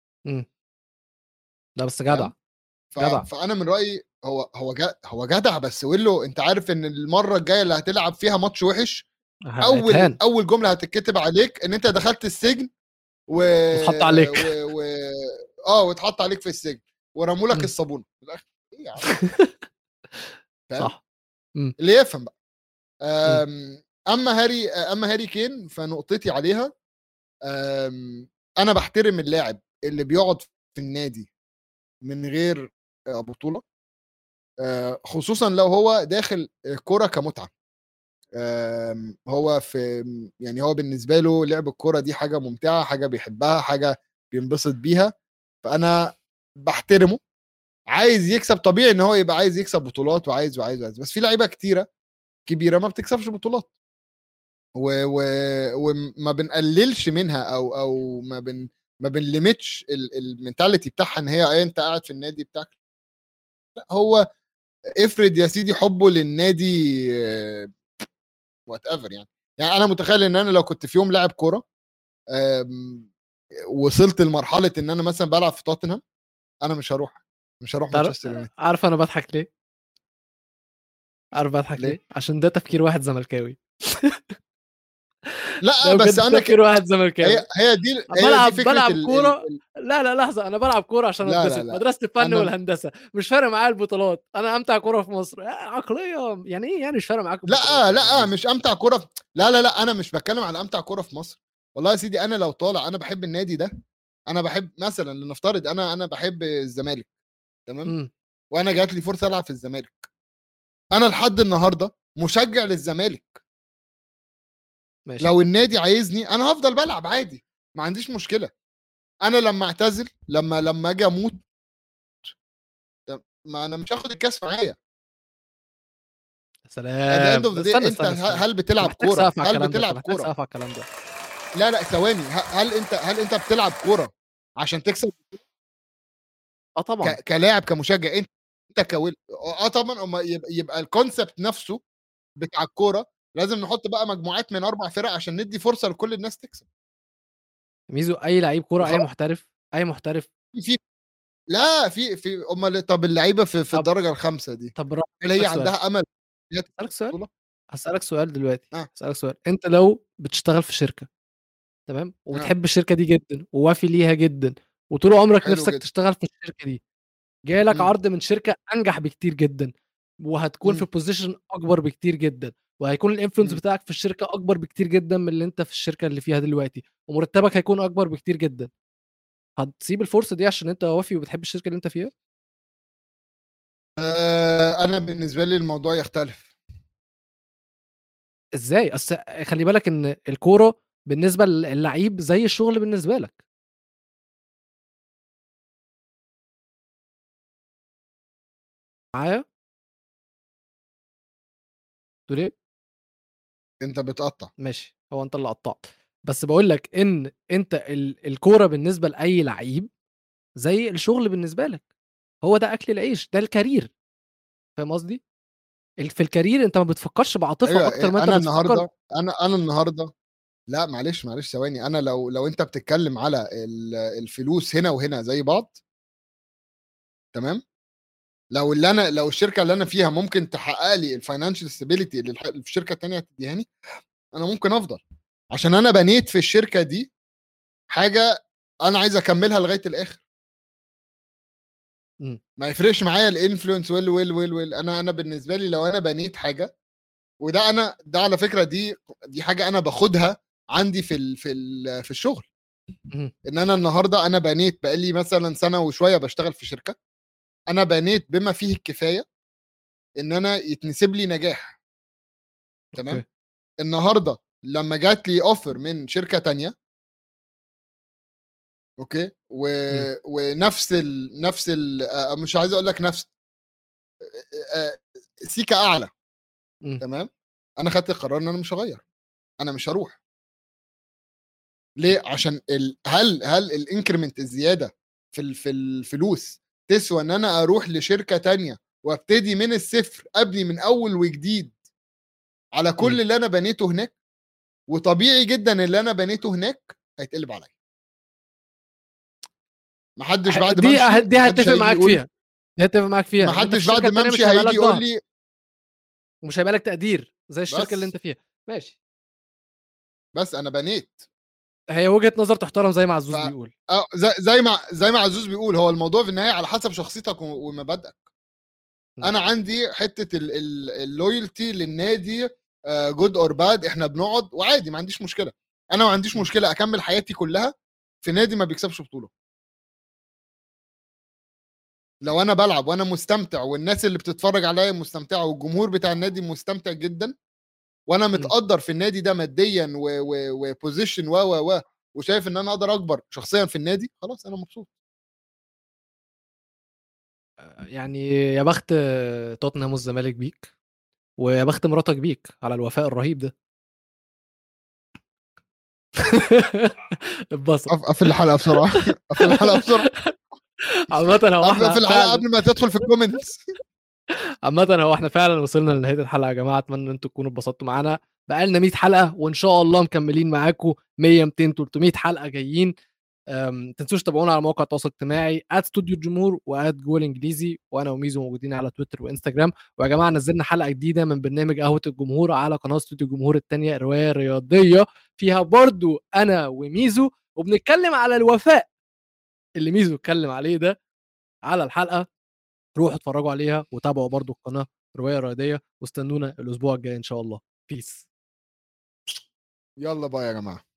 [SPEAKER 1] ده بس جدع
[SPEAKER 2] ف...
[SPEAKER 1] جدع.
[SPEAKER 2] فانا من رايي هو هو جا... هو جدع بس قول له انت عارف ان المره الجايه اللي هتلعب فيها ماتش وحش اول
[SPEAKER 1] هيتهان.
[SPEAKER 2] اول جمله هتتكتب عليك ان انت دخلت السجن و
[SPEAKER 1] واتحط عليك.
[SPEAKER 2] و... و... اه واتحط عليك في السجن ورموا لك
[SPEAKER 1] مم.
[SPEAKER 2] الصابونه في الاخر ايه يا عم فاهم؟
[SPEAKER 1] صح
[SPEAKER 2] اللي يفهم بقى أم... اما هاري اما هاري كين فنقطتي عليها أم... انا بحترم اللاعب اللي بيقعد في النادي من غير آه، بطوله آه، خصوصا لو هو داخل كرة كمتعه آم، هو في يعني هو بالنسبه له لعب الكرة دي حاجه ممتعه حاجه بيحبها حاجه بينبسط بيها فانا بحترمه عايز يكسب طبيعي ان هو يبقى عايز يكسب بطولات وعايز وعايز وعايز بس في لعيبه كتيره كبيره ما بتكسبش بطولات و... و... وما بنقللش منها او او ما بن ما بنليمتش ال- المنتاليتي بتاعها ان هي إيه انت قاعد في النادي بتاعك لا هو افرض يا سيدي حبه للنادي وات ايفر يعني يعني انا متخيل ان انا لو كنت في يوم لاعب كوره آم، وصلت لمرحله ان انا مثلا بلعب في توتنهام انا مش هروح مش هروح
[SPEAKER 1] تعرف-
[SPEAKER 2] مانشستر يونايتد
[SPEAKER 1] عارف انا بضحك ليه؟ عارف بضحك
[SPEAKER 2] ليه؟
[SPEAKER 1] ليه؟ عشان ده تفكير واحد زملكاوي
[SPEAKER 2] لا
[SPEAKER 1] ده
[SPEAKER 2] بس
[SPEAKER 1] بجد
[SPEAKER 2] انا
[SPEAKER 1] تفكير
[SPEAKER 2] ك...
[SPEAKER 1] واحد زملكاوي
[SPEAKER 2] هي هي دي هي
[SPEAKER 1] بلعب-
[SPEAKER 2] دي فكره
[SPEAKER 1] بلعب
[SPEAKER 2] ال...
[SPEAKER 1] كورة.
[SPEAKER 2] ال... ال...
[SPEAKER 1] لا لا لحظه انا بلعب كوره عشان
[SPEAKER 2] لا، لا،
[SPEAKER 1] اتبسط
[SPEAKER 2] لا.
[SPEAKER 1] مدرسه الفن
[SPEAKER 2] أنا-
[SPEAKER 1] والهندسه مش فارق معايا البطولات انا امتع كوره في مصر آه، عقليه يعني ايه يعني مش فارق معاك
[SPEAKER 2] لا
[SPEAKER 1] البطولات؟
[SPEAKER 2] لا مش امتع كوره في... لا لا لا انا مش بتكلم على امتع كوره في مصر والله يا سيدي انا لو طالع انا بحب النادي ده انا بحب مثلا لنفترض انا انا بحب الزمالك تمام
[SPEAKER 1] مم.
[SPEAKER 2] وانا جات لي فرصه العب في الزمالك انا لحد النهارده مشجع للزمالك
[SPEAKER 1] ماشي
[SPEAKER 2] لو النادي عايزني انا هفضل بلعب عادي ما عنديش مشكله انا لما اعتزل لما لما اجي اموت طب ما انا مش هاخد الكاس معايا
[SPEAKER 1] يا
[SPEAKER 2] at the
[SPEAKER 1] سلام
[SPEAKER 2] end of the day
[SPEAKER 1] استنى
[SPEAKER 2] انت
[SPEAKER 1] استنى استنى.
[SPEAKER 2] هل بتلعب
[SPEAKER 1] محتاج
[SPEAKER 2] كوره
[SPEAKER 1] سقف على
[SPEAKER 2] هل
[SPEAKER 1] الكلام ده،
[SPEAKER 2] بتلعب
[SPEAKER 1] محتاج
[SPEAKER 2] كوره
[SPEAKER 1] سقف على الكلام ده
[SPEAKER 2] لا لا ثواني ه- هل انت هل انت بتلعب كوره عشان تكسب
[SPEAKER 1] اه طبعا
[SPEAKER 2] ك- كلاعب كمشجع انت انت كويل اه طبعا أما يبقى, يبقى الكونسبت نفسه بتاع الكوره لازم نحط بقى مجموعات من اربع فرق عشان ندي فرصه لكل الناس تكسب
[SPEAKER 1] ميزو اي لعيب كوره اي
[SPEAKER 2] وخلاص.
[SPEAKER 1] محترف اي محترف
[SPEAKER 2] في لا في في امال طب اللعيبه في, في
[SPEAKER 1] طب-
[SPEAKER 2] الدرجه الخامسه دي
[SPEAKER 1] طب بالراحة،
[SPEAKER 2] هل هي
[SPEAKER 1] أسألك سؤال.
[SPEAKER 2] عندها امل إن هي
[SPEAKER 1] هسألك سؤال
[SPEAKER 2] بطولة؟
[SPEAKER 1] هسألك سؤال دلوقتي
[SPEAKER 2] آه.
[SPEAKER 1] هسألك سؤال انت لو بتشتغل في شركه تمام وبتحب الشركه دي جدا ووافي ليها جدا وطول عمرك
[SPEAKER 2] حلو
[SPEAKER 1] نفسك
[SPEAKER 2] جدا.
[SPEAKER 1] تشتغل في الشركه دي جاي لك
[SPEAKER 2] مم.
[SPEAKER 1] عرض من شركه انجح بكتير جدا وهتكون في
[SPEAKER 2] مم.
[SPEAKER 1] بوزيشن اكبر بكتير جدا وهيكون الانفلونس
[SPEAKER 2] مم.
[SPEAKER 1] بتاعك في الشركه اكبر بكتير جدا من اللي انت في الشركه اللي فيها دلوقتي ومرتبك هيكون اكبر بكتير جدا هتسيب الفرصه دي عشان انت وافي وبتحب الشركه اللي انت فيها
[SPEAKER 2] آه انا بالنسبه لي الموضوع يختلف
[SPEAKER 1] ازاي اصل خلي بالك ان الكوره بالنسبه للعيب زي الشغل بالنسبه لك معايا تقول ايه
[SPEAKER 2] انت بتقطع
[SPEAKER 1] ماشي هو انت اللي قطعت بس بقول لك ان انت ال- الكوره بالنسبه لاي لعيب زي الشغل بالنسبه لك هو ده اكل العيش ده الكارير فاهم قصدي ال- في الكارير انت ما بتفكرش بعاطفه
[SPEAKER 2] ايوه
[SPEAKER 1] اكتر ما انت
[SPEAKER 2] انا
[SPEAKER 1] بتفكر
[SPEAKER 2] النهارده انا انا النهارده لا معلش معلش ثواني انا لو لو انت بتتكلم على ال- الفلوس هنا وهنا زي بعض تمام لو اللي انا لو الشركه اللي انا فيها ممكن تحقق لي الفاينانشال ستابيليتي اللي الح- اللي في شركه تانية تديهاني انا ممكن افضل عشان انا بنيت في الشركه دي حاجه انا عايز اكملها لغايه الاخر
[SPEAKER 1] مم.
[SPEAKER 2] ما يفرقش معايا الانفلونس ويل ويل ويل ويل انا انا بالنسبه لي لو انا بنيت حاجه وده انا ده على فكره دي دي حاجه انا باخدها عندي في ال في ال في الشغل
[SPEAKER 1] مم.
[SPEAKER 2] ان انا النهارده انا بنيت بقالي مثلا سنه وشويه بشتغل في شركه انا بنيت بما فيه الكفايه ان انا يتنسب لي نجاح تمام
[SPEAKER 1] أوكي.
[SPEAKER 2] النهارده لما جات لي اوفر من شركه تانية اوكي و...
[SPEAKER 1] مم.
[SPEAKER 2] ونفس ال... نفس ال... آه، مش عايز اقول لك نفس آه، آه، سيكا اعلى
[SPEAKER 1] مم.
[SPEAKER 2] تمام انا خدت القرار ان انا مش هغير انا مش هروح ليه عشان ال... هل هل الانكريمنت الزياده في ال... في الفلوس تسوى ان انا اروح لشركه تانية وابتدي من الصفر ابني من اول وجديد على كل
[SPEAKER 1] مم.
[SPEAKER 2] اللي انا بنيته هناك وطبيعي جدا اللي انا بنيته هناك هيتقلب عليا محدش بعد ما
[SPEAKER 1] دي
[SPEAKER 2] امشي
[SPEAKER 1] دي
[SPEAKER 2] محدش
[SPEAKER 1] هتفق
[SPEAKER 2] هيجي
[SPEAKER 1] معاك
[SPEAKER 2] يقول-
[SPEAKER 1] فيها دي هتفق معاك فيها إن أنت في
[SPEAKER 2] محدش
[SPEAKER 1] الشركة
[SPEAKER 2] بعد ما
[SPEAKER 1] التانية مش
[SPEAKER 2] امشي
[SPEAKER 1] هيبقى
[SPEAKER 2] هيجي
[SPEAKER 1] لك
[SPEAKER 2] يقول
[SPEAKER 1] ظهر
[SPEAKER 2] لي
[SPEAKER 1] ومش هيبقى لك تقدير زي الشركه اللي
[SPEAKER 2] بس.
[SPEAKER 1] انت فيها ماشي
[SPEAKER 2] بس انا بنيت
[SPEAKER 1] هي وجهه نظر تحترم زي ما عزوز
[SPEAKER 2] ف-
[SPEAKER 1] بيقول
[SPEAKER 2] اه زي زي ما زي ما عزوز بيقول هو الموضوع في النهايه على حسب شخصيتك و- ومبادئك
[SPEAKER 1] نعم.
[SPEAKER 2] انا عندي حته ال- ال- اللويالتي للنادي جود اور باد احنا بنقعد وعادي ما عنديش مشكله انا ما عنديش مشكله اكمل حياتي كلها في نادي ما بيكسبش بطوله لو انا بلعب وانا مستمتع والناس اللي بتتفرج عليا مستمتعه والجمهور بتاع النادي مستمتع جدا وانا متقدر في النادي ده ماديا وبوزيشن و و و وشايف ان انا اقدر اكبر شخصيا في النادي خلاص انا مبسوط
[SPEAKER 1] يعني يا بخت توتنهام والزمالك بيك ويا بخت مراتك بيك على الوفاء الرهيب ده اتبسط
[SPEAKER 2] أف- قفل الحلقه بسرعه قفل الحلقه بسرعه
[SPEAKER 1] عامة هو
[SPEAKER 2] قفل
[SPEAKER 1] احنا
[SPEAKER 2] الحلقه
[SPEAKER 1] فعلا
[SPEAKER 2] قبل ما تدخل في الكومنتس
[SPEAKER 1] عامة هو احنا فعلا وصلنا لنهاية الحلقة يا جماعة اتمنى ان انتوا تكونوا اتبسطتوا معانا بقالنا 100 حلقة وان شاء الله مكملين معاكم 100 200 300 حلقة جايين أم، تنسوش تتابعونا على مواقع التواصل الاجتماعي @استوديو الجمهور وجول انجليزي وانا وميزو موجودين على تويتر وانستجرام ويا جماعه نزلنا حلقه جديده من برنامج قهوه الجمهور على قناه استوديو الجمهور الثانيه روايه رياضيه فيها برضو انا وميزو وبنتكلم على الوفاء اللي ميزو اتكلم عليه ده على الحلقه روحوا اتفرجوا عليها وتابعوا برضو القناه روايه رياضيه واستنونا الاسبوع الجاي ان شاء الله بيس
[SPEAKER 2] يلا باي يا جماعه